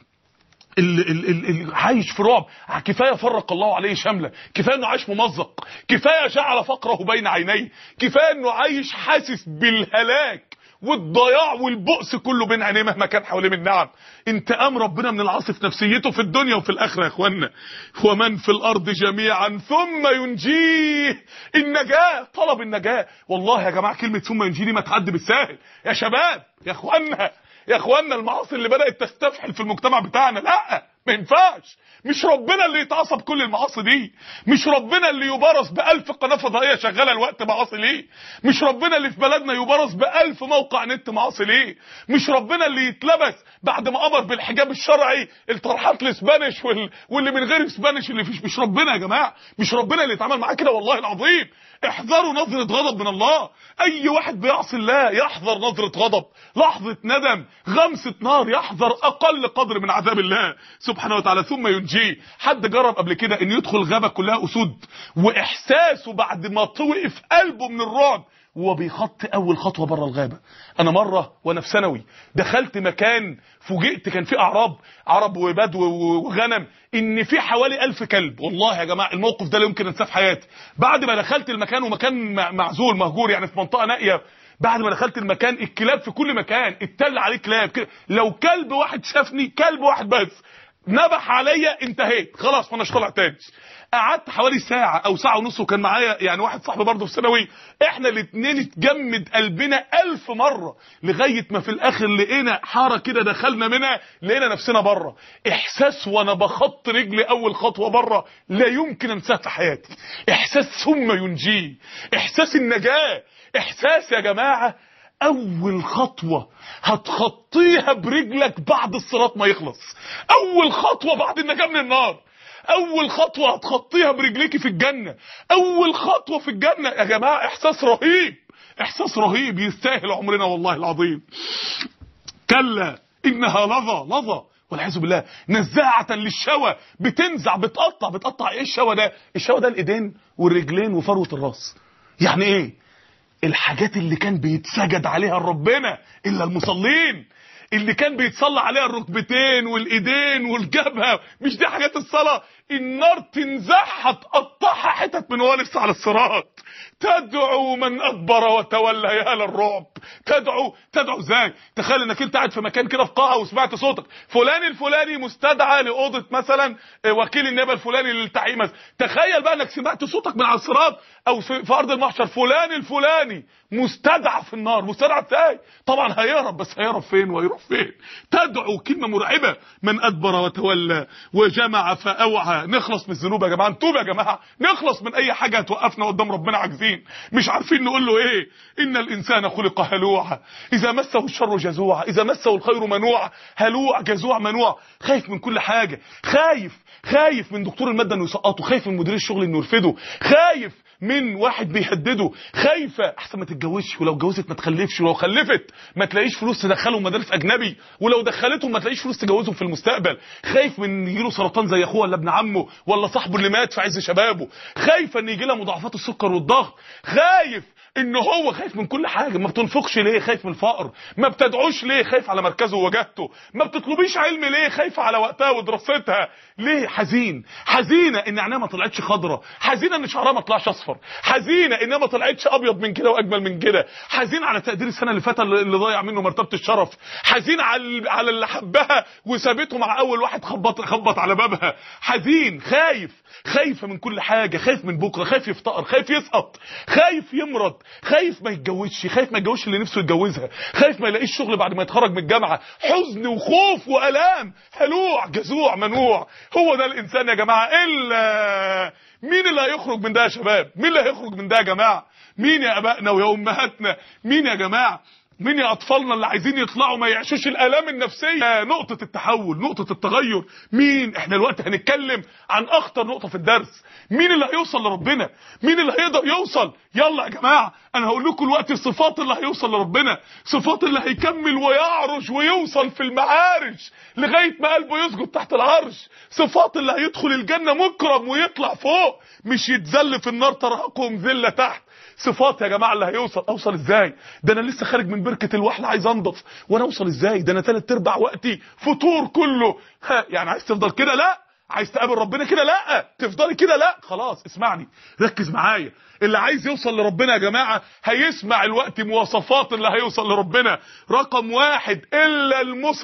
اللي, اللي, اللي عايش في رعب كفايه فرق الله عليه شمله كفايه انه عايش ممزق كفايه جعل فقره بين عينيه كفايه انه عايش حاسس بالهلاك والضياع والبؤس كله بين عينيه مهما كان حواليه من نعم انتقام ربنا من العاصي في نفسيته في الدنيا وفي الاخره يا اخوانا ومن في الارض جميعا ثم ينجيه النجاه طلب النجاه والله يا جماعه كلمه ثم ينجيه دي ما تعدي بالساهل يا شباب يا اخوانا يا اخوانا المعاصي اللي بدات تستفحل في المجتمع بتاعنا لا ما ينفعش مش ربنا اللي يتعصب كل المعاصي دي مش ربنا اللي يبرز بألف قناه فضائيه شغاله الوقت معاصي ليه مش ربنا اللي في بلدنا يبرز بألف موقع نت معاصي ليه مش ربنا اللي يتلبس بعد ما امر بالحجاب الشرعي الطرحات الاسبانيش وال... واللي من غير اسبانيش اللي فيش مش ربنا يا جماعه مش ربنا اللي يتعامل معاه كده والله العظيم احذروا نظرة غضب من الله اي واحد بيعصي الله يحذر نظرة غضب لحظة ندم غمسة نار يحذر اقل قدر من عذاب الله سبحانه وتعالى ثم ينجيه حد جرب قبل كده ان يدخل غابه كلها اسود واحساسه بعد ما توقف قلبه من الرعب وهو بيخط اول خطوه بره الغابه انا مره وانا في ثانوي دخلت مكان فوجئت كان في اعراب عرب وبدو وغنم ان في حوالي ألف كلب والله يا جماعه الموقف ده لا يمكن انساه في حياتي بعد ما دخلت المكان ومكان معزول مهجور يعني في منطقه نائيه بعد ما دخلت المكان الكلاب في كل مكان اتل عليه كلاب كده لو كلب واحد شافني كلب واحد بس نبح عليا انتهيت خلاص ما اناش طالع تاني قعدت حوالي ساعة او ساعة ونص وكان معايا يعني واحد صاحبي برضه في ثانوي احنا الاتنين اتجمد قلبنا الف مرة لغاية ما في الاخر لقينا حارة كده دخلنا منها لقينا نفسنا بره احساس وانا بخط رجلي اول خطوة بره لا يمكن انساه في حياتي احساس ثم ينجيه احساس النجاة احساس يا جماعة اول خطوة هتخطيها برجلك بعد الصراط ما يخلص اول خطوة بعد النجاة من النار اول خطوة هتخطيها برجليكي في الجنة اول خطوة في الجنة يا جماعة احساس رهيب احساس رهيب يستاهل عمرنا والله العظيم كلا انها لظى لظى والعياذ بالله نزاعة للشوى بتنزع بتقطع بتقطع ايه الشوى ده الشوى ده الايدين والرجلين وفروة الراس يعني ايه الحاجات اللي كان بيتسجد عليها ربنا الا المصلين اللي كان بيتصلى عليها الركبتين والايدين والجبهه مش دي حاجات الصلاه النار تنزعها تقطعها حتت من وهو لسه على الصراط تدعو من ادبر وتولى يا للرعب تدعو تدعو ازاي تخيل انك انت قاعد في مكان كده في قاعه وسمعت صوتك فلان الفلاني مستدعى لاوضه مثلا وكيل النيابه الفلاني للتعيين مثلا تخيل بقى انك سمعت صوتك من على الصراط او في ارض المحشر فلان الفلاني مستدعى في النار مستدعى ازاي طبعا هيهرب بس هيهرب فين ويروح فين تدعو كلمه مرعبه من ادبر وتولى وجمع فاوعى نخلص من الذنوب يا جماعه نتوب يا جماعه نخلص من اي حاجه هتوقفنا قدام ربنا عاجزين مش عارفين نقول له ايه ان الانسان خلق هلوعا اذا مسه الشر جزوعا اذا مسه الخير منوعا هلوع جزوع منوع خايف من كل حاجه خايف خايف من دكتور الماده انه يسقطه خايف من مدير الشغل انه يرفده خايف من واحد بيهدده خايفه احسن ما تتجوزش ولو اتجوزت ما تخلفش ولو خلفت ما تلاقيش فلوس تدخلهم مدارس اجنبي ولو دخلتهم ما تلاقيش فلوس تجوزهم في المستقبل خايف من يجيله سرطان زي اخوه ولا ابن عمه ولا صاحبه اللي مات في عز شبابه خايفه ان يجي لها مضاعفات السكر والضغط خايف ان هو خايف من كل حاجه ما بتنفقش ليه خايف من الفقر ما بتدعوش ليه خايف على مركزه ووجهته ما بتطلبيش علم ليه خايف على وقتها ودراستها ليه حزين حزينه ان عينها ما طلعتش خضره حزينه ان شعرها ما طلعش اصفر حزينه انها ما طلعتش ابيض من كده واجمل من كده حزين على تقدير السنه اللي فاتت اللي ضايع منه مرتبه الشرف حزين على على اللي حبها وسابته مع اول واحد خبط خبط على بابها حزين خايف خايفه من كل حاجه خايف من بكره خايف يفتقر خايف يسقط خايف يمرض خايف ما يتجوزش خايف ما يتجوزش اللي نفسه يتجوزها خايف ما يلاقيش شغل بعد ما يتخرج من الجامعه حزن وخوف والام هلوع جزوع منوع هو ده الانسان يا جماعه الا مين اللي هيخرج من ده يا شباب مين اللي هيخرج من ده يا جماعه مين يا ابائنا ويا امهاتنا مين يا جماعه مين يا اطفالنا اللي عايزين يطلعوا ما يعيشوش الالام النفسيه نقطه التحول نقطه التغير مين احنا دلوقتي هنتكلم عن اخطر نقطه في الدرس مين اللي هيوصل لربنا مين اللي هيقدر يوصل يلا يا جماعه انا هقول لكم الوقت الصفات اللي هيوصل لربنا صفات اللي هيكمل ويعرج ويوصل في المعارج لغايه ما قلبه يسجد تحت العرش صفات اللي هيدخل الجنه مكرم ويطلع فوق مش يتذل في النار ترهقهم ذله تحت صفات يا جماعه اللي هيوصل اوصل ازاي ده انا لسه خارج من بركه الوحل عايز انضف وانا اوصل ازاي ده انا ثلاث ارباع وقتي فطور كله ها يعني عايز تفضل كده لا عايز تقابل ربنا كده لا تفضلي كده لا خلاص اسمعني ركز معايا اللي عايز يوصل لربنا يا جماعه هيسمع الوقت مواصفات اللي هيوصل لربنا رقم واحد الا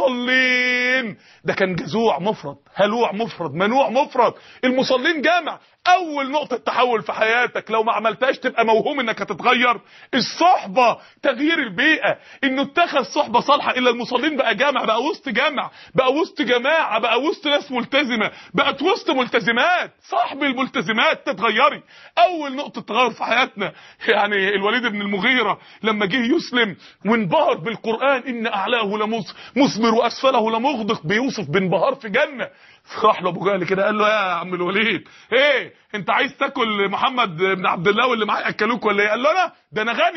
المصلين ده كان جزوع مفرد هلوع مفرد منوع مفرد المصلين جامع اول نقطه تحول في حياتك لو ما عملتهاش تبقى موهوم انك هتتغير الصحبه تغيير البيئه انه اتخذ صحبه صالحه الا المصلين بقى جامع بقى وسط جامع بقى وسط جماعه بقى وسط ناس ملتزمه بقت وسط ملتزمات صاحب الملتزمات تتغيري اول نقطه تغير في حياتنا يعني الوليد بن المغيره لما جه يسلم وانبهر بالقران ان اعلاه لمثمر واسفله لمغدق بيوصف بانبهار في جنه راح له ابو جهل كده قال له يا عم الوليد ايه انت عايز تاكل محمد بن عبد الله واللي معاه اكلوك ولا ايه قال له انا ده انا غني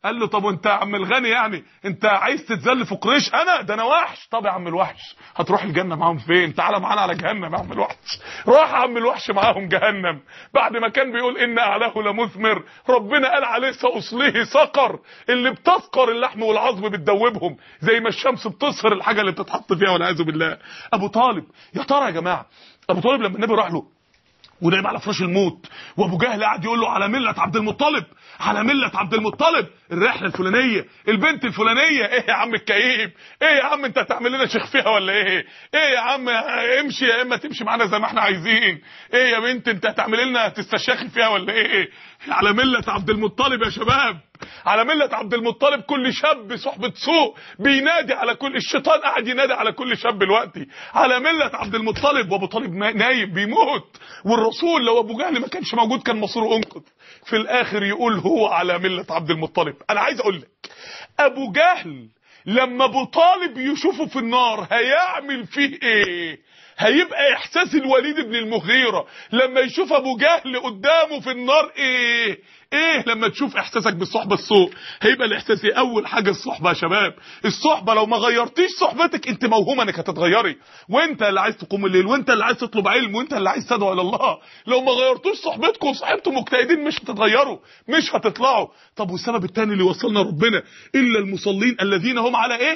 قال له طب وانت يا عم الغني يعني انت عايز تتذل في قريش انا ده انا وحش طب يا عم الوحش هتروح الجنه معاهم فين تعالى معانا على جهنم يا عم الوحش راح يا عم الوحش معاهم جهنم بعد ما كان بيقول ان اعلاه لمثمر ربنا قال عليه ساصليه سقر اللي بتسقر اللحم والعظم بتدوبهم زي ما الشمس بتسهر الحاجه اللي بتتحط فيها والعياذ بالله ابو طالب يا ترى يا جماعه ابو طالب لما النبي راح له ونايم على فراش الموت وابو جهل قاعد يقول له على مله عبد المطلب على مله عبد المطلب الرحله الفلانيه البنت الفلانيه ايه يا عم الكئيب ايه يا عم انت هتعمل لنا شيخ فيها ولا ايه ايه يا عم امشي يا اما تمشي معانا زي ما احنا عايزين ايه يا بنت انت هتعمل لنا تستشيخي فيها ولا ايه على مله عبد المطلب يا شباب على مله عبد المطلب كل شاب صحبه سوء بينادي على كل الشيطان قاعد ينادي على كل شاب دلوقتي على مله عبد المطلب وابو طالب نايم بيموت والرسول لو ابو جهل ما كانش موجود كان مصيره انقذ في الاخر يقول هو على مله عبد المطلب انا عايز اقول لك ابو جهل لما ابو طالب يشوفه في النار هيعمل فيه ايه هيبقى احساس الوليد بن المغيرة لما يشوف ابو جهل قدامه في النار ايه ايه لما تشوف احساسك بالصحبة السوء هيبقى الاحساس ايه اول حاجة الصحبة يا شباب الصحبة لو ما غيرتيش صحبتك انت موهومة انك هتتغيري وانت اللي عايز تقوم الليل وانت اللي عايز تطلب علم وانت اللي عايز تدعو الى الله لو ما غيرتوش صحبتكم وصاحبتم مجتهدين مش هتتغيروا مش هتطلعوا طب والسبب الثاني اللي وصلنا ربنا الا المصلين الذين هم على ايه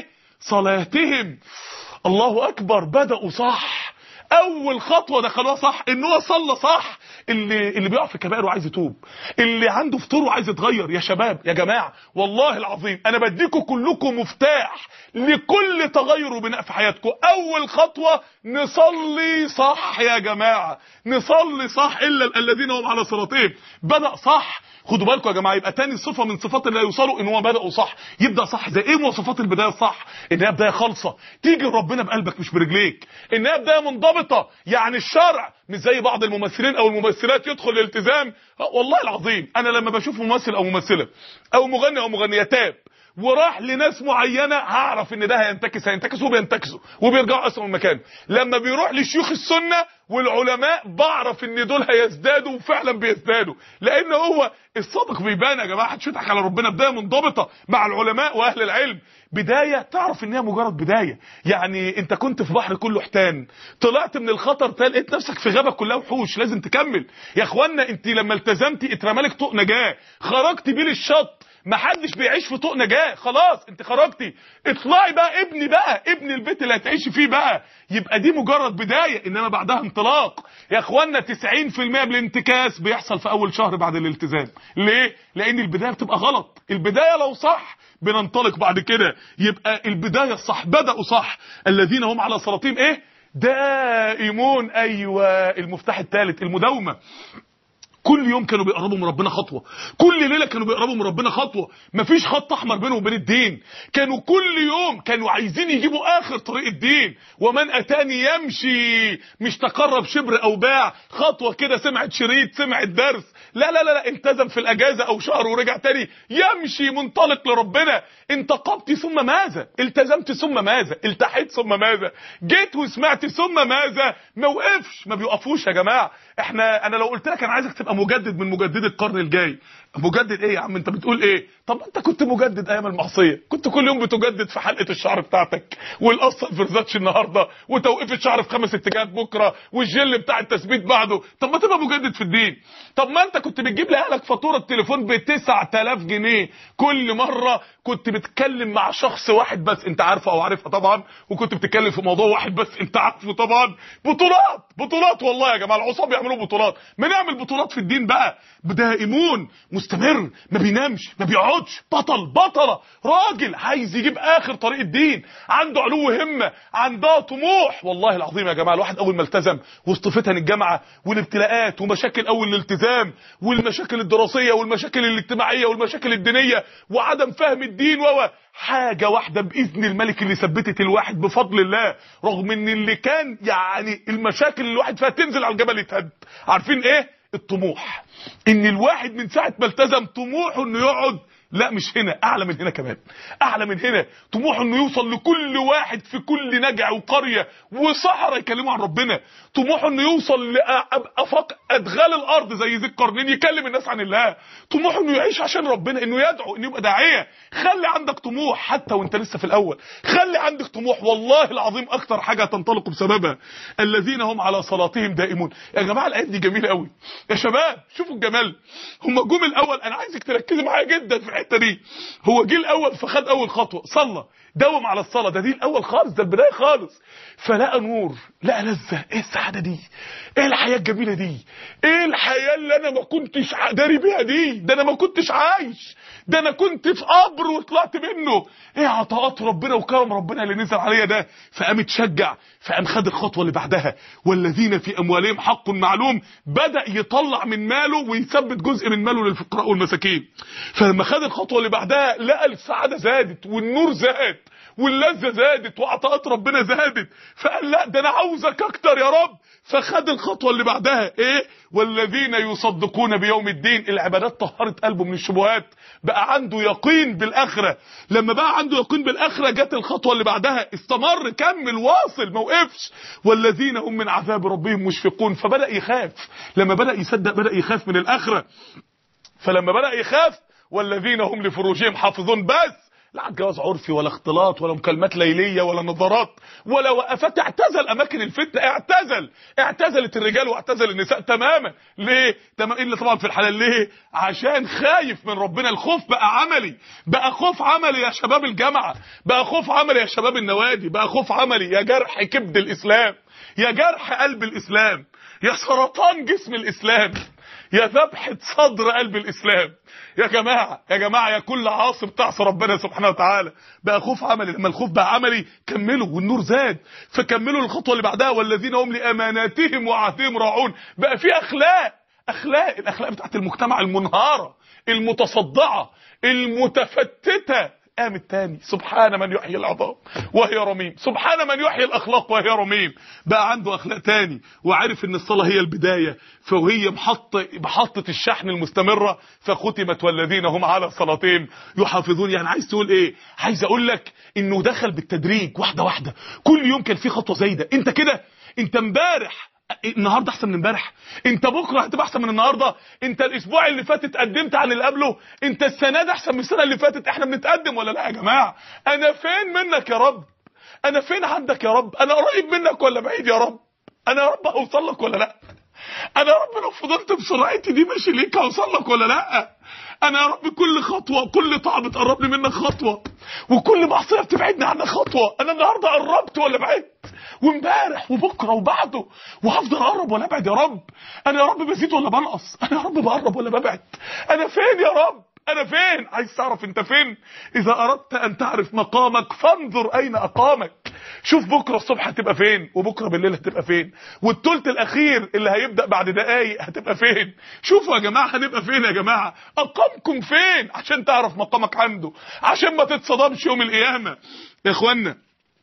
صلاتهم الله اكبر بدأوا صح اول خطوه دخلوها صح ان هو صلى صح اللي اللي بيقع في كبائر وعايز يتوب اللي عنده فطور وعايز يتغير يا شباب يا جماعه والله العظيم انا بديكم كلكم مفتاح لكل تغير وبناء في حياتكم اول خطوه نصلي صح يا جماعه نصلي صح الا الذين هم على صلاتهم بدا صح خدوا بالكم يا جماعه يبقى تاني صفه من صفات اللي يوصلوا ان هو بداوا صح يبدا صح زي ايه مواصفات البدايه الصح انها بدايه خالصه تيجي ربنا بقلبك مش برجليك انها بدايه منضبطه يعني الشرع مش زي بعض الممثلين او الممثلات يدخل الالتزام والله العظيم انا لما بشوف ممثل او ممثله او مغني او مغنيه تاب وراح لناس معينه هعرف ان ده هينتكس هينتكس وبينتكسوا وبيرجعوا اصلا من مكانه لما بيروح لشيوخ السنه والعلماء بعرف ان دول هيزدادوا وفعلا بيزدادوا لان هو الصادق بيبان يا جماعه محدش يضحك على ربنا بدايه منضبطه مع العلماء واهل العلم بدايه تعرف ان هي مجرد بدايه يعني انت كنت في بحر كله حيتان طلعت من الخطر لقيت نفسك في غابه كلها وحوش لازم تكمل يا اخوانا انت لما التزمتي اترمالك طوق نجاه خرجتي بيه للشط محدش بيعيش في طوق نجاه خلاص انت خرجتي اطلعي بقى ابني بقى ابني البيت اللي هتعيشي فيه بقى يبقى دي مجرد بدايه انما بعدها انطلاق يا اخوانا 90% من الانتكاس بيحصل في اول شهر بعد الالتزام ليه لان البدايه بتبقى غلط البدايه لو صح بننطلق بعد كده يبقى البدايه الصح بداوا صح الذين هم على صلاتهم ايه دائمون ايوه المفتاح الثالث المداومه كل يوم كانوا بيقربوا من ربنا خطوه كل ليله كانوا بيقربوا من ربنا خطوه مفيش خط احمر بينهم وبين الدين كانوا كل يوم كانوا عايزين يجيبوا اخر طريق الدين ومن اتاني يمشي مش تقرب شبر او باع خطوه كده سمعت شريط سمعت درس لا لا لا لا التزم في الاجازه او شهر ورجع تاني يمشي منطلق لربنا انتقبت ثم ماذا التزمت ثم ماذا التحيت ثم ماذا جيت وسمعت ثم ماذا ما وقفش ما بيوقفوش يا جماعه احنا انا لو قلت لك انا عايزك تبقى مجدد من مجددي القرن الجاي مجدد ايه يا عم انت بتقول ايه طب انت كنت مجدد ايام المعصيه كنت كل يوم بتجدد في حلقه الشعر بتاعتك والقصه الفرزاتش النهارده وتوقيف الشعر في خمس اتجاهات بكره والجل بتاع التثبيت بعده طب ما تبقى مجدد في الدين طب ما انت كنت بتجيب لاهلك فاتوره تليفون ب 9000 جنيه كل مره كنت بتتكلم مع شخص واحد بس انت عارفه او عارفها طبعا وكنت بتتكلم في موضوع واحد بس انت عارفه طبعا بطولات بطولات والله يا جماعه العصاب بيعملوا بطولات ما نعمل بطولات في الدين بقى دائمون مستمر ما بينامش ما بيقعدش بطل بطله راجل عايز يجيب اخر طريق الدين عنده علو همه عندها طموح والله العظيم يا جماعه الواحد اول ما التزم وسط فتن الجامعه والابتلاءات ومشاكل اول الالتزام والمشاكل الدراسيه والمشاكل الاجتماعيه والمشاكل الدينيه وعدم فهم الدين و حاجة واحدة بإذن الملك اللي ثبتت الواحد بفضل الله رغم ان اللي كان يعني المشاكل اللي الواحد فيها تنزل على الجبل يتهد عارفين ايه الطموح ان الواحد من ساعة ما التزم طموحه انه يقعد لا مش هنا اعلى من هنا كمان اعلى من هنا طموحه انه يوصل لكل واحد في كل نجع وقريه وصحراء يكلموا عن ربنا طموحه انه يوصل لافاق ادغال الارض زي ذي القرنين يكلم الناس عن الله طموحه انه يعيش عشان ربنا انه يدعو انه يبقى داعيه خلي عندك طموح حتى وانت لسه في الاول خلي عندك طموح والله العظيم اكتر حاجه هتنطلقوا بسببها الذين هم على صلاتهم دائمون يا جماعه الايات دي جميله قوي يا شباب شوفوا الجمال هم جم الاول انا عايزك تركزوا معايا جدا في الحته دي هو جه الاول فخد اول خطوه صلى داوم على الصلاه ده دي الاول خالص ده البدايه خالص فلقى نور لقى لذه ايه السعاده دي ايه الحياه الجميله دي ايه الحياه اللي انا ما كنتش داري بيها دي ده انا ما كنتش عايش ده انا كنت في قبر وطلعت منه ايه عطاءات ربنا وكرم ربنا اللي نزل عليا ده فقام اتشجع فقام خد الخطوه اللي بعدها والذين في اموالهم حق معلوم بدا يطلع من ماله ويثبت جزء من ماله للفقراء والمساكين فلما خد الخطوه اللي بعدها لقى السعاده زادت والنور زاد واللذة زادت وعطاءات ربنا زادت فقال لا ده انا عاوزك اكتر يا رب فخد الخطوة اللي بعدها ايه والذين يصدقون بيوم الدين العبادات طهرت قلبه من الشبهات بقى عنده يقين بالاخرة لما بقى عنده يقين بالاخرة جت الخطوة اللي بعدها استمر كمل واصل ما وقفش والذين هم من عذاب ربهم مشفقون فبدأ يخاف لما بدأ يصدق بدأ يخاف من الاخرة فلما بدأ يخاف والذين هم لفروجهم حافظون بس لا جواز عرفي ولا اختلاط ولا مكالمات ليليه ولا نظارات ولا وقفات اعتزل اماكن الفتنه اعتزل اعتزلت الرجال واعتزل النساء تماما ليه تمام الا طبعا في الحلال ليه عشان خايف من ربنا الخوف بقى عملي بقى خوف عملي يا شباب الجامعه بقى خوف عملي يا شباب النوادي بقى خوف عملي يا جرح كبد الاسلام يا جرح قلب الاسلام يا سرطان جسم الاسلام يا ذبحة صدر قلب الإسلام يا جماعة يا جماعة يا كل عاصم تعصي ربنا سبحانه وتعالى بقى خوف عملي لما الخوف بقى عملي كملوا والنور زاد فكملوا الخطوة اللي بعدها والذين هم لأماناتهم وعهدهم راعون بقى في أخلاق أخلاق الأخلاق بتاعت المجتمع المنهارة المتصدعة المتفتتة قام التاني سبحان من يحيي العظام وهي رميم سبحان من يحيي الاخلاق وهي رميم بقى عنده اخلاق تاني وعارف ان الصلاه هي البدايه فهي محطه محطه الشحن المستمره فختمت والذين هم على صلاتهم يحافظون يعني عايز تقول ايه عايز اقول لك انه دخل بالتدريج واحده واحده كل يوم كان في خطوه زايده انت كده انت امبارح النهارده احسن من امبارح انت بكره هتبقى احسن من النهارده انت الاسبوع اللي فات اتقدمت عن اللي قبله انت السنه دي احسن من السنه اللي فاتت احنا بنتقدم ولا لا يا جماعه انا فين منك يا رب انا فين عندك يا رب انا قريب منك ولا بعيد يا رب انا يا رب اوصل لك ولا لا انا يا رب لو فضلت بسرعتي دي ماشي ليك هوصل لك ولا لا انا يا رب كل خطوه كل طاعه بتقربني منك خطوه وكل معصيه بتبعدني عنك خطوه انا النهارده قربت ولا بعدت وامبارح وبكره وبعده وهفضل اقرب ولا ابعد يا رب انا يا رب بزيد ولا بنقص انا يا رب بقرب ولا ببعد انا فين يا رب انا فين عايز تعرف انت فين اذا اردت ان تعرف مقامك فانظر اين اقامك شوف بكره الصبح هتبقى فين وبكره بالليل هتبقى فين والثلث الاخير اللي هيبدا بعد دقايق هتبقى فين شوفوا يا جماعه هنبقى فين يا جماعه اقامكم فين عشان تعرف مقامك عنده عشان ما تتصدمش يوم القيامه يا اخوانا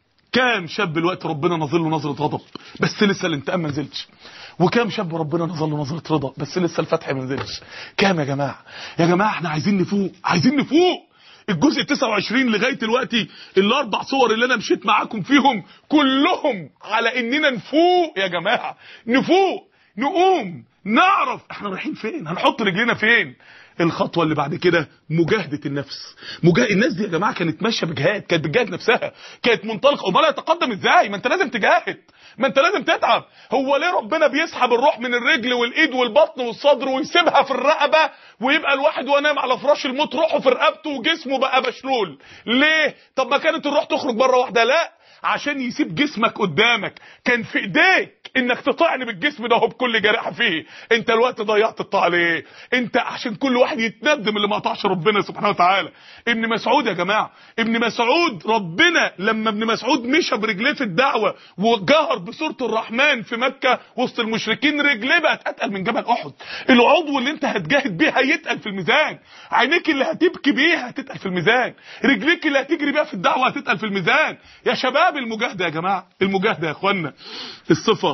كام شاب الوقت ربنا نازل له نظره غضب بس لسه الانتقام ما نزلش وكام شاب ربنا نزل له نظره رضا بس لسه الفتح ما نزلش كام يا جماعه يا جماعه احنا عايزين نفوق عايزين نفوق الجزء 29 لغايه دلوقتي الاربع صور اللي انا مشيت معاكم فيهم كلهم على اننا نفوق يا جماعه نفوق نقوم نعرف احنا رايحين فين هنحط رجلنا فين الخطوه اللي بعد كده مجاهده النفس مجاهد الناس دي يا جماعه كانت ماشيه بجهاد كانت بتجاهد نفسها كانت منطلقه امال هتقدم ازاي ما انت لازم تجاهد ما انت لازم تتعب هو ليه ربنا بيسحب الروح من الرجل والايد والبطن والصدر ويسيبها في الرقبه ويبقى الواحد وهو نايم على فراش الموت روحه في رقبته وجسمه بقى مشلول ليه طب ما كانت الروح تخرج بره واحده لا عشان يسيب جسمك قدامك كان في ايديك انك تطعني بالجسم ده بكل جريحه فيه انت الوقت ضيعت الطاعه ليه انت عشان كل واحد يتندم اللي ما قطعش ربنا سبحانه وتعالى ابن مسعود يا جماعه ابن مسعود ربنا لما ابن مسعود مشى برجليه في الدعوه وجهر بسوره الرحمن في مكه وسط المشركين رجليه بقت اتقل من جبل احد العضو اللي انت هتجاهد بيه هيتقل في الميزان عينيك اللي هتبكي بيها هتتقل في الميزان رجليك اللي هتجري بيها في الدعوه هتتقل في الميزان يا شباب المجاهده يا جماعه المجاهده يا اخوانا الصفه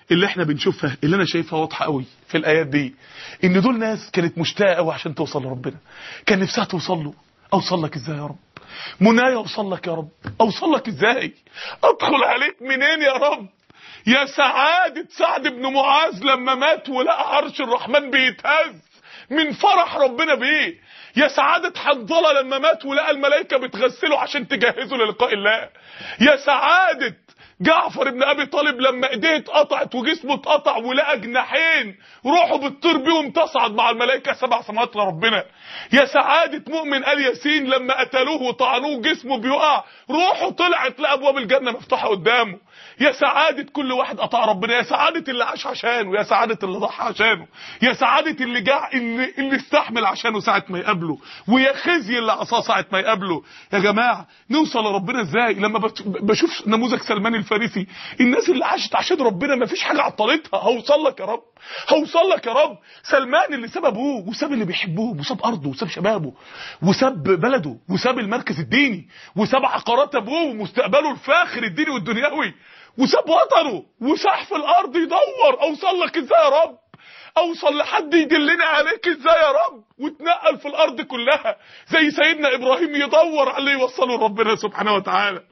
اللي احنا بنشوفها اللي انا شايفها واضحه قوي في الايات دي ان دول ناس كانت مشتاقه قوي عشان توصل لربنا كان نفسها توصل له اوصل لك ازاي يا رب منايا اوصل لك يا رب اوصل لك ازاي ادخل عليك منين يا رب يا سعادة سعد بن معاذ لما مات ولقى عرش الرحمن بيتهز من فرح ربنا بيه يا سعادة حنظلة لما مات ولقى الملائكة بتغسله عشان تجهزه للقاء الله يا سعادة جعفر بن ابي طالب لما ايديه اتقطعت وجسمه اتقطع ولقى جناحين روحه بتطير بيهم تصعد مع الملائكه سبع سماوات لربنا يا سعاده مؤمن ال ياسين لما قتلوه وطعنوه جسمه بيقع روحه طلعت لابواب الجنه مفتوحه قدامه يا سعادة كل واحد قطع ربنا يا سعادة اللي عاش عشانه يا سعادة اللي ضحى عشانه يا سعادة اللي جاع اللي, اللي استحمل عشانه ساعة ما يقابله ويا خزي اللي عصاه ساعة ما يقابله يا جماعة نوصل لربنا ازاي لما بشوف نموذج سلمان الفارسي الناس اللي عاشت عشان ربنا ما فيش حاجة عطلتها هوصل لك يا رب هوصل لك يا رب سلمان اللي ساب ابوه وساب اللي بيحبوه وساب ارضه وساب شبابه وساب بلده وساب المركز الديني وساب عقارات ابوه ومستقبله الفاخر الديني والدنيوي وساب وطنه وساح في الارض يدور اوصل لك ازاي يا رب اوصل لحد يدلني عليك ازاي يا رب واتنقل في الارض كلها زي سيدنا ابراهيم يدور على اللي يوصله لربنا سبحانه وتعالى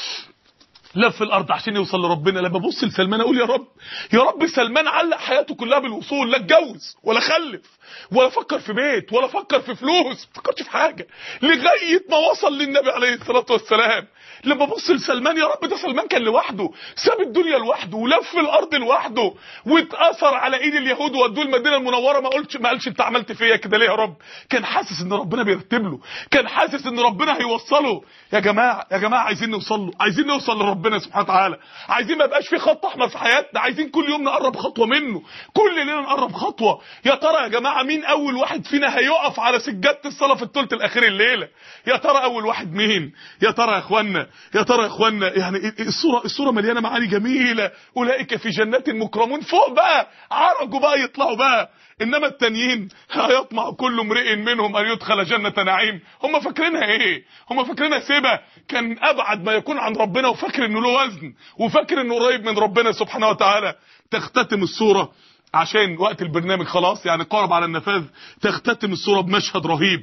لف الارض عشان يوصل لربنا لما ابص لسلمان اقول يا رب يا رب سلمان علق حياته كلها بالوصول لا اتجوز ولا خلف ولا فكر في بيت ولا فكر في فلوس ما فكرش في حاجه لغايه ما وصل للنبي عليه الصلاه والسلام لما بص لسلمان يا رب ده سلمان كان لوحده ساب الدنيا لوحده ولف الارض لوحده واتاثر على ايد اليهود ودوه المدينه المنوره ما قلتش ما قالش انت عملت فيا كده ليه يا رب كان حاسس ان ربنا بيرتب له كان حاسس ان ربنا هيوصله يا جماعه يا جماعه عايزين نوصل له عايزين نوصل لربنا سبحانه وتعالى عايزين ما يبقاش في خط احمر في حياتنا عايزين كل يوم نقرب خطوه منه كل ليله نقرب خطوه يا ترى يا جماعه مين اول واحد فينا هيقف على سجاده الصلاه في الثلث الاخير الليله يا ترى اول واحد مين يا ترى يا اخوانا يا ترى يا اخوانا يعني الصوره الصوره مليانه معاني جميله اولئك في جنات مكرمون فوق بقى عرجوا بقى يطلعوا بقى انما التانيين هيطمع كل امرئ منهم ان يدخل جنه نعيم هم فاكرينها ايه هم فاكرينها سيبه كان ابعد ما يكون عن ربنا وفاكر انه له وزن وفاكر انه قريب من ربنا سبحانه وتعالى تختتم الصوره عشان وقت البرنامج خلاص يعني قارب على النفاذ تختتم الصوره بمشهد رهيب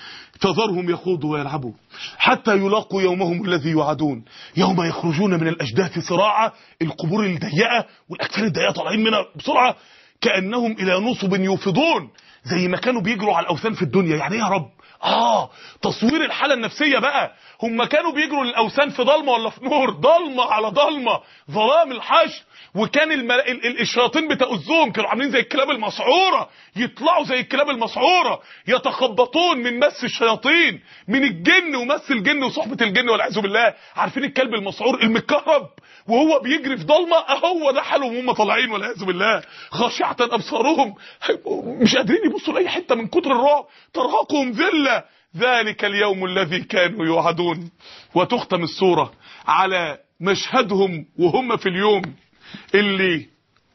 فذرهم يخوضوا ويلعبوا حتى يلاقوا يومهم الذي يوعدون يوم يخرجون من الاجداث صراعا القبور الضيقه والاكفان الضيقه طالعين منها بسرعه كانهم الى نصب يوفضون زي ما كانوا بيجروا على الاوثان في الدنيا يعني ايه يا رب اه تصوير الحاله النفسيه بقى هم كانوا بيجروا للاوثان في ضلمه ولا في نور ضلمه على ضلمه ظلام الحشر وكان الملا... ال... ال... الشياطين بتأذهم كانوا عاملين زي الكلاب المسعوره يطلعوا زي الكلاب المسعوره يتخبطون من مس الشياطين من الجن ومس الجن وصحبه الجن والعياذ بالله عارفين الكلب المسعور المكهرب وهو بيجري في ضلمه اهو ده حالهم وهم طالعين والعياذ بالله خاشعه ابصارهم مش قادرين يبصوا لاي حته من كتر الرعب ترهقهم ذله ذلك اليوم الذي كانوا يوعدون وتختم السوره على مشهدهم وهم في اليوم اللي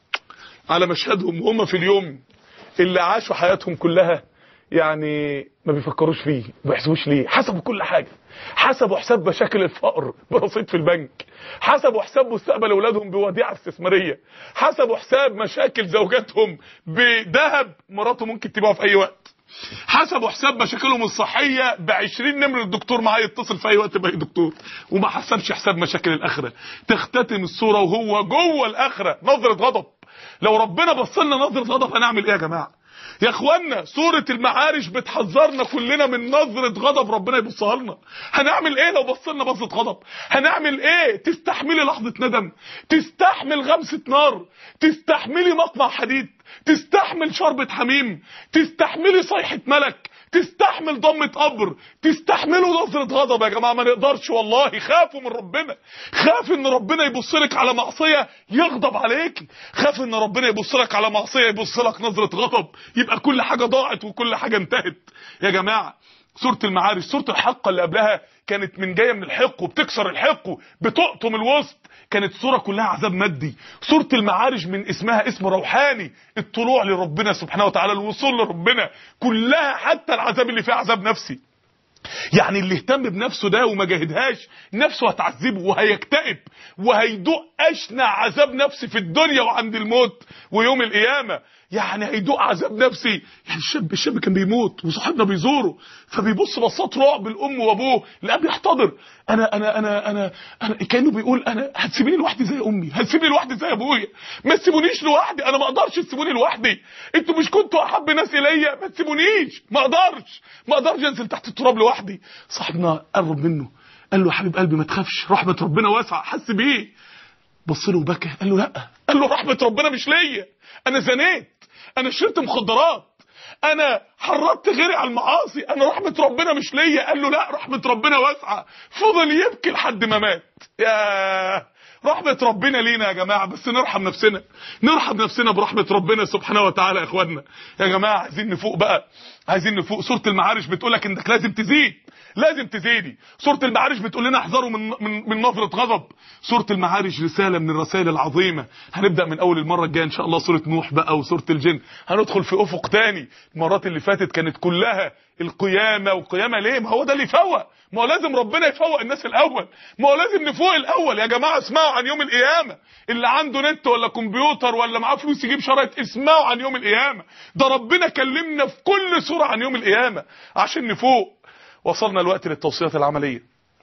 على مشهدهم وهم في اليوم اللي عاشوا حياتهم كلها يعني ما بيفكروش فيه ما بيحسبوش ليه حسبوا كل حاجه حسبوا حساب مشاكل الفقر برصيد في البنك حسبوا حساب مستقبل اولادهم بوديعه استثماريه حسبوا حساب مشاكل زوجاتهم بذهب مراته ممكن تبيعه في اي وقت حسبوا حساب مشاكلهم الصحيه ب 20 نمره الدكتور معاه يتصل في اي وقت باي دكتور وما حسبش حساب مشاكل الاخره تختتم الصوره وهو جوه الاخره نظره غضب لو ربنا بص لنا نظره غضب هنعمل ايه يا جماعه يا اخوانا سوره المعارج بتحذرنا كلنا من نظره غضب ربنا يبصها لنا هنعمل ايه لو بصلنا بصه غضب هنعمل ايه تستحملي لحظه ندم تستحمل غمسه نار تستحملي مقمع حديد تستحمل شربة حميم تستحملي صيحة ملك تستحمل ضمة قبر تستحملوا نظرة غضب يا جماعة ما نقدرش والله خافوا من ربنا خاف ان ربنا يبص لك على معصية يغضب عليك خاف ان ربنا يبص لك على معصية يبص لك نظرة غضب يبقى كل حاجة ضاعت وكل حاجة انتهت يا جماعة سورة المعارج سورة الحقة اللي قبلها كانت من جايه من الحق وبتكسر الحق بتقطم الوسط كانت سورة كلها عذاب مادي سورة المعارج من اسمها اسم روحاني الطلوع لربنا سبحانه وتعالى الوصول لربنا كلها حتى العذاب اللي فيها عذاب نفسي يعني اللي اهتم بنفسه ده وما جاهدهاش نفسه هتعذبه وهيكتئب وهيدوق اشنع عذاب نفسي في الدنيا وعند الموت ويوم القيامه يعني هيدوق عذاب نفسي يعني الشاب الشاب كان بيموت وصاحبنا بيزوره فبيبص بصات رعب الام وابوه لا بيحتضر انا انا انا انا انا كانه بيقول انا هتسيبيني لوحدي زي امي هتسيبيني لوحدي زي ابويا ما تسيبونيش لوحدي انا ما اقدرش تسيبوني لوحدي انتوا مش كنتوا احب ناس اليا ما تسيبونيش ما اقدرش ما اقدرش انزل تحت التراب لوحدي صاحبنا قرب منه قال له يا حبيب قلبي ما تخافش رحمه ربنا واسعه حس بيه بص له وبكى قال له لا قال له رحمه ربنا مش ليا انا زنيت انا شربت مخدرات انا حرضت غيري على المعاصي انا رحمه ربنا مش ليا قال له لا رحمه ربنا واسعه فضل يبكي لحد ما مات يا رحمة ربنا لينا يا جماعة بس نرحم نفسنا نرحم نفسنا برحمة ربنا سبحانه وتعالى يا اخوانا يا جماعة عايزين نفوق بقى عايزين نفوق سورة المعارج بتقولك انك لازم تزيد لازم تزيدي سورة المعارج بتقول لنا احذروا من من من نظرة غضب سورة المعارج رسالة من الرسائل العظيمة هنبدأ من اول المرة الجاية ان شاء الله سورة نوح بقى وسورة الجن هندخل في افق تاني المرات اللي فاتت كانت كلها القيامة والقيامة ليه ما هو ده اللي يفوق ما هو لازم ربنا يفوق الناس الاول ما هو لازم نفوق الاول يا جماعة اسمعوا عن يوم القيامة اللي عنده نت ولا كمبيوتر ولا معاه فلوس يجيب شرايط اسمعوا عن يوم القيامة ده ربنا كلمنا في كل سورة عن يوم القيامة عشان نفوق وصلنا الوقت للتوصيات العملية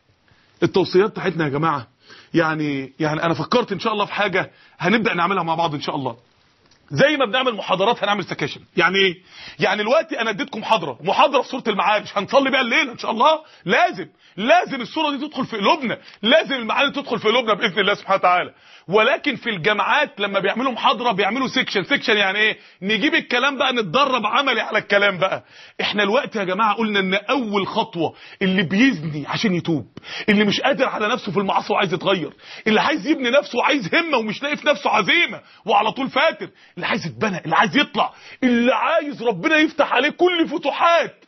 التوصيات بتاعتنا يا جماعة يعني يعني انا فكرت ان شاء الله في حاجة هنبدأ نعملها مع بعض ان شاء الله زي ما بنعمل محاضرات هنعمل سكاشن يعني ايه يعني دلوقتي انا اديتكم محاضره محاضره في سوره المعارج هنصلي بيها الليله ان شاء الله لازم لازم السوره دي تدخل في قلوبنا لازم المعاني تدخل في قلوبنا باذن الله سبحانه وتعالى ولكن في الجامعات لما بيعملوا محاضره بيعملوا سيكشن سيكشن يعني ايه نجيب الكلام بقى نتدرب عملي على الكلام بقى احنا الوقت يا جماعه قلنا ان اول خطوه اللي بيزني عشان يتوب اللي مش قادر على نفسه في المعاصي وعايز يتغير اللي عايز يبني نفسه وعايز همه ومش لاقي في نفسه عزيمه وعلى طول فاتر اللي عايز يتبنى اللي عايز يطلع اللي عايز ربنا يفتح عليه كل فتوحات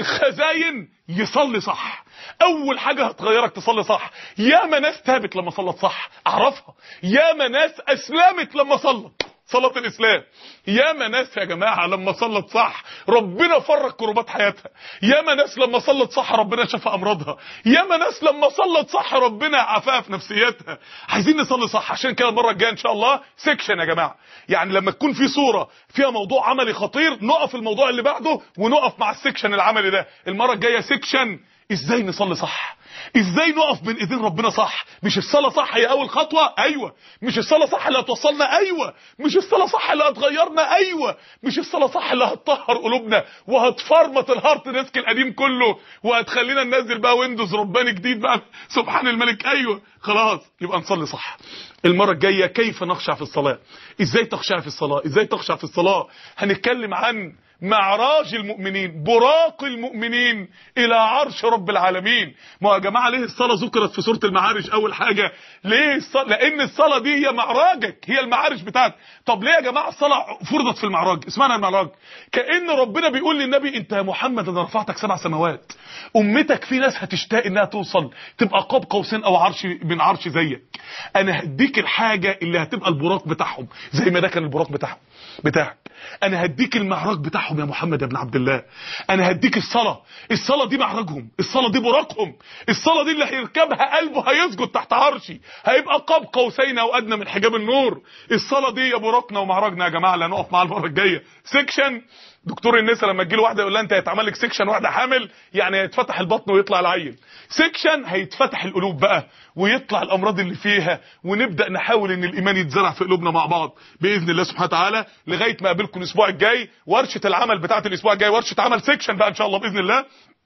الخزاين يصلي صح اول حاجه هتغيرك تصلي صح ياما ناس تابت لما صلت صح اعرفها ياما ناس اسلمت لما صلت صلاة الإسلام ياما ناس يا جماعة لما صلت صح ربنا فرق كربات حياتها ياما ناس لما صلت صح ربنا شفى أمراضها ياما ناس لما صلت صح ربنا عافاها في نفسيتها عايزين نصلي صح عشان كده المرة الجاية إن شاء الله سيكشن يا جماعة يعني لما تكون في صورة فيها موضوع عملي خطير نقف الموضوع اللي بعده ونقف مع السيكشن العملي ده المرة الجاية سيكشن ازاي نصلي صح ازاي نقف بين ايدين ربنا صح مش الصلاه صح هي اول خطوه ايوه مش الصلاه صح اللي هتوصلنا ايوه مش الصلاه صح اللي هتغيرنا ايوه مش الصلاه صح اللي هتطهر قلوبنا وهتفرمط الهارت ديسك القديم كله وهتخلينا ننزل بقى ويندوز رباني جديد بقى سبحان الملك ايوه خلاص يبقى نصلي صح المره الجايه كيف نخشع في الصلاه ازاي تخشع في الصلاه ازاي تخشع في الصلاه هنتكلم عن معراج المؤمنين براق المؤمنين الى عرش رب العالمين ما يا جماعه ليه الصلاه ذكرت في سوره المعارج اول حاجه ليه الصلاة؟ لان الصلاه دي هي معراجك هي المعارج بتاعتك طب ليه يا جماعه الصلاه فرضت في المعراج اسمعنا المعراج كان ربنا بيقول للنبي انت يا محمد انا رفعتك سبع سماوات امتك في ناس هتشتاق انها توصل تبقى قاب قوسين او عرش من عرش زيك انا هديك الحاجه اللي هتبقى البراق بتاعهم زي ما ده كان البراق بتاعهم بتاعك انا هديك المعراج بتاعهم يا محمد يا ابن عبد الله انا هديك الصلاه الصلاه دي معراجهم الصلاه دي براقهم الصلاه دي اللي هيركبها قلبه هيسجد تحت عرشي هيبقى قاب قوسين او ادنى من حجاب النور الصلاه دي يا براقنا ومعراجنا يا جماعه اللي هنقف معاها المره الجايه سيكشن دكتور النساء لما تجي له واحده يقول لها انت هيتعمل لك سيكشن واحده حامل يعني هيتفتح البطن ويطلع العيل سيكشن هيتفتح القلوب بقى ويطلع الامراض اللي فيها ونبدا نحاول ان الايمان يتزرع في قلوبنا مع بعض باذن الله سبحانه وتعالى لغايه ما اقابلكم الاسبوع الجاي ورشه العمل بتاعه الاسبوع الجاي ورشه عمل سيكشن بقى ان شاء الله باذن الله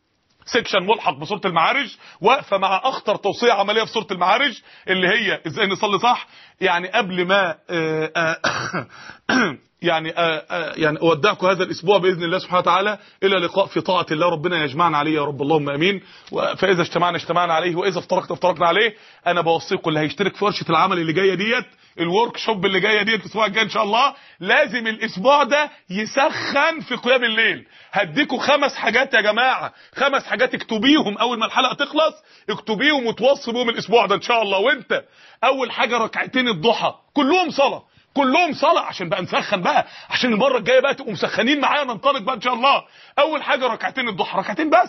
سيكشن ملحق بسوره المعارج واقفه مع اخطر توصيه عمليه في سوره المعارج اللي هي ازاي نصلي صح يعني قبل ما آآ آآ يعني آآ يعني اودعكم هذا الاسبوع باذن الله سبحانه وتعالى الى لقاء في طاعه الله ربنا يجمعنا عليه يا رب اللهم امين فاذا اجتمعنا اجتمعنا عليه واذا افترقنا افترقنا عليه انا بوصيكم اللي هيشترك في ورشه العمل اللي جايه ديت الورك شوب اللي جايه ديت الاسبوع الجاي ان شاء الله لازم الاسبوع ده يسخن في قيام الليل هديكم خمس حاجات يا جماعه خمس حاجات اكتبيهم اول ما الحلقه تخلص اكتبيهم وتوصي بيهم الاسبوع ده ان شاء الله وانت اول حاجه ركعتين الضحى كلهم صلاه كلهم صلاه عشان بقى نسخن بقى عشان المره الجايه بقى تبقوا مسخنين معايا ننطلق بقى ان شاء الله اول حاجه ركعتين الضحى ركعتين بس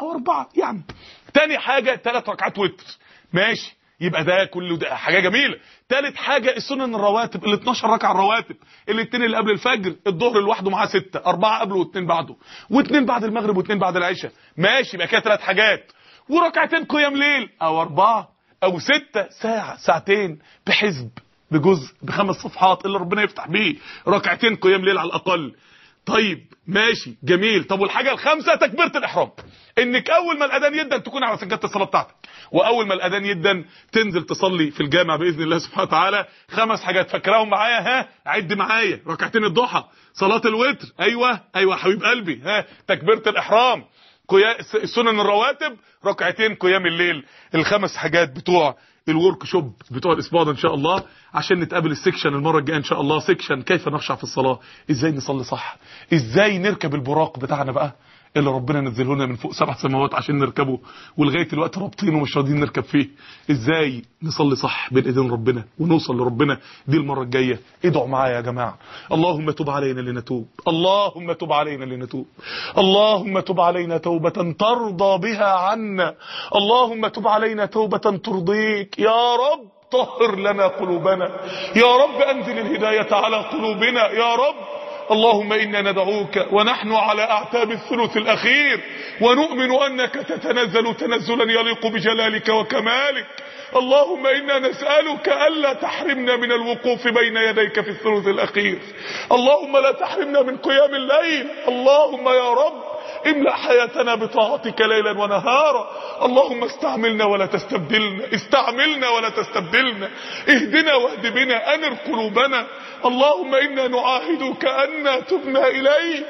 او اربعة يعني تاني حاجة ثلاث ركعات وتر ماشي يبقى ده كله ده حاجه جميله تالت حاجه السنن الرواتب ال 12 ركعه الرواتب الاثنين اللي قبل الفجر الظهر لوحده معاه ستة أربعة قبله واثنين بعده واثنين بعد المغرب واثنين بعد العشاء ماشي يبقى كده ثلاث حاجات وركعتين قيام ليل او اربعه او ستة ساعه ساعتين بحزب بجزء بخمس صفحات اللي ربنا يفتح بيه ركعتين قيام ليل على الاقل طيب ماشي جميل طب والحاجه الخامسه تكبيره الاحرام انك اول ما الاذان يدن تكون على سجاده الصلاه بتاعتك واول ما الاذان يدن تنزل تصلي في الجامع باذن الله سبحانه وتعالى خمس حاجات فاكراهم معايا ها عد معايا ركعتين الضحى صلاه الوتر ايوه ايوه حبيب قلبي ها تكبيره الاحرام قيا... السنن الرواتب ركعتين قيام الليل الخمس حاجات بتوع الورك شوب بتوع الاسبوع ده ان شاء الله عشان نتقابل السكشن المره الجايه ان شاء الله سكشن كيف نخشع في الصلاه ازاي نصلي صح ازاي نركب البراق بتاعنا بقى اللي ربنا نزله لنا من فوق سبع سماوات عشان نركبه ولغايه الوقت رابطينه ومش راضيين نركب فيه ازاي نصلي صح بين ايدين ربنا ونوصل لربنا دي المره الجايه ادعوا معايا يا جماعه اللهم تب علينا لنتوب اللهم تب علينا لنتوب اللهم تب علينا توبه ترضى بها عنا اللهم تب علينا توبه ترضيك يا رب طهر لنا قلوبنا يا رب انزل الهدايه على قلوبنا يا رب اللهم إنا ندعوك ونحن على أعتاب الثلث الأخير ونؤمن أنك تتنزل تنزلا يليق بجلالك وكمالك اللهم إنا نسألك ألا تحرمنا من الوقوف بين يديك في الثلث الأخير اللهم لا تحرمنا من قيام الليل اللهم يا رب املأ حياتنا بطاعتك ليلا ونهارا اللهم استعملنا ولا تستبدلنا استعملنا ولا تستبدلنا اهدنا واهد بنا انر قلوبنا اللهم انا نعاهدك ان تبنا اليك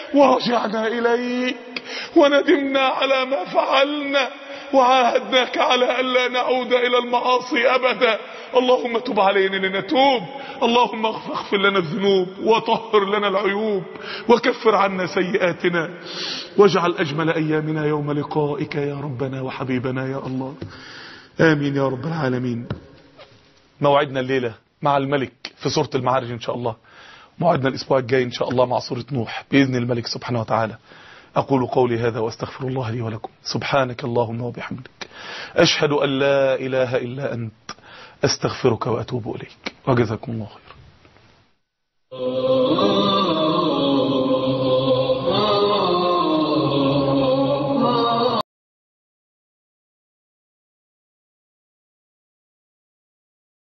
ورجعنا اليك وندمنا على ما فعلنا وعاهدناك على ألا نعود إلى المعاصي أبدا اللهم تب علينا لنتوب اللهم اغفر لنا الذنوب وطهر لنا العيوب وكفر عنا سيئاتنا واجعل أجمل أيامنا يوم لقائك يا ربنا وحبيبنا يا الله آمين يا رب العالمين موعدنا الليلة مع الملك في سورة المعارج إن شاء الله موعدنا الأسبوع الجاي إن شاء الله مع سورة نوح بإذن الملك سبحانه وتعالى أقول قولي هذا وأستغفر الله لي ولكم سبحانك اللهم وبحمدك أشهد أن لا إله إلا أنت أستغفرك وأتوب إليك وجزاكم الله خير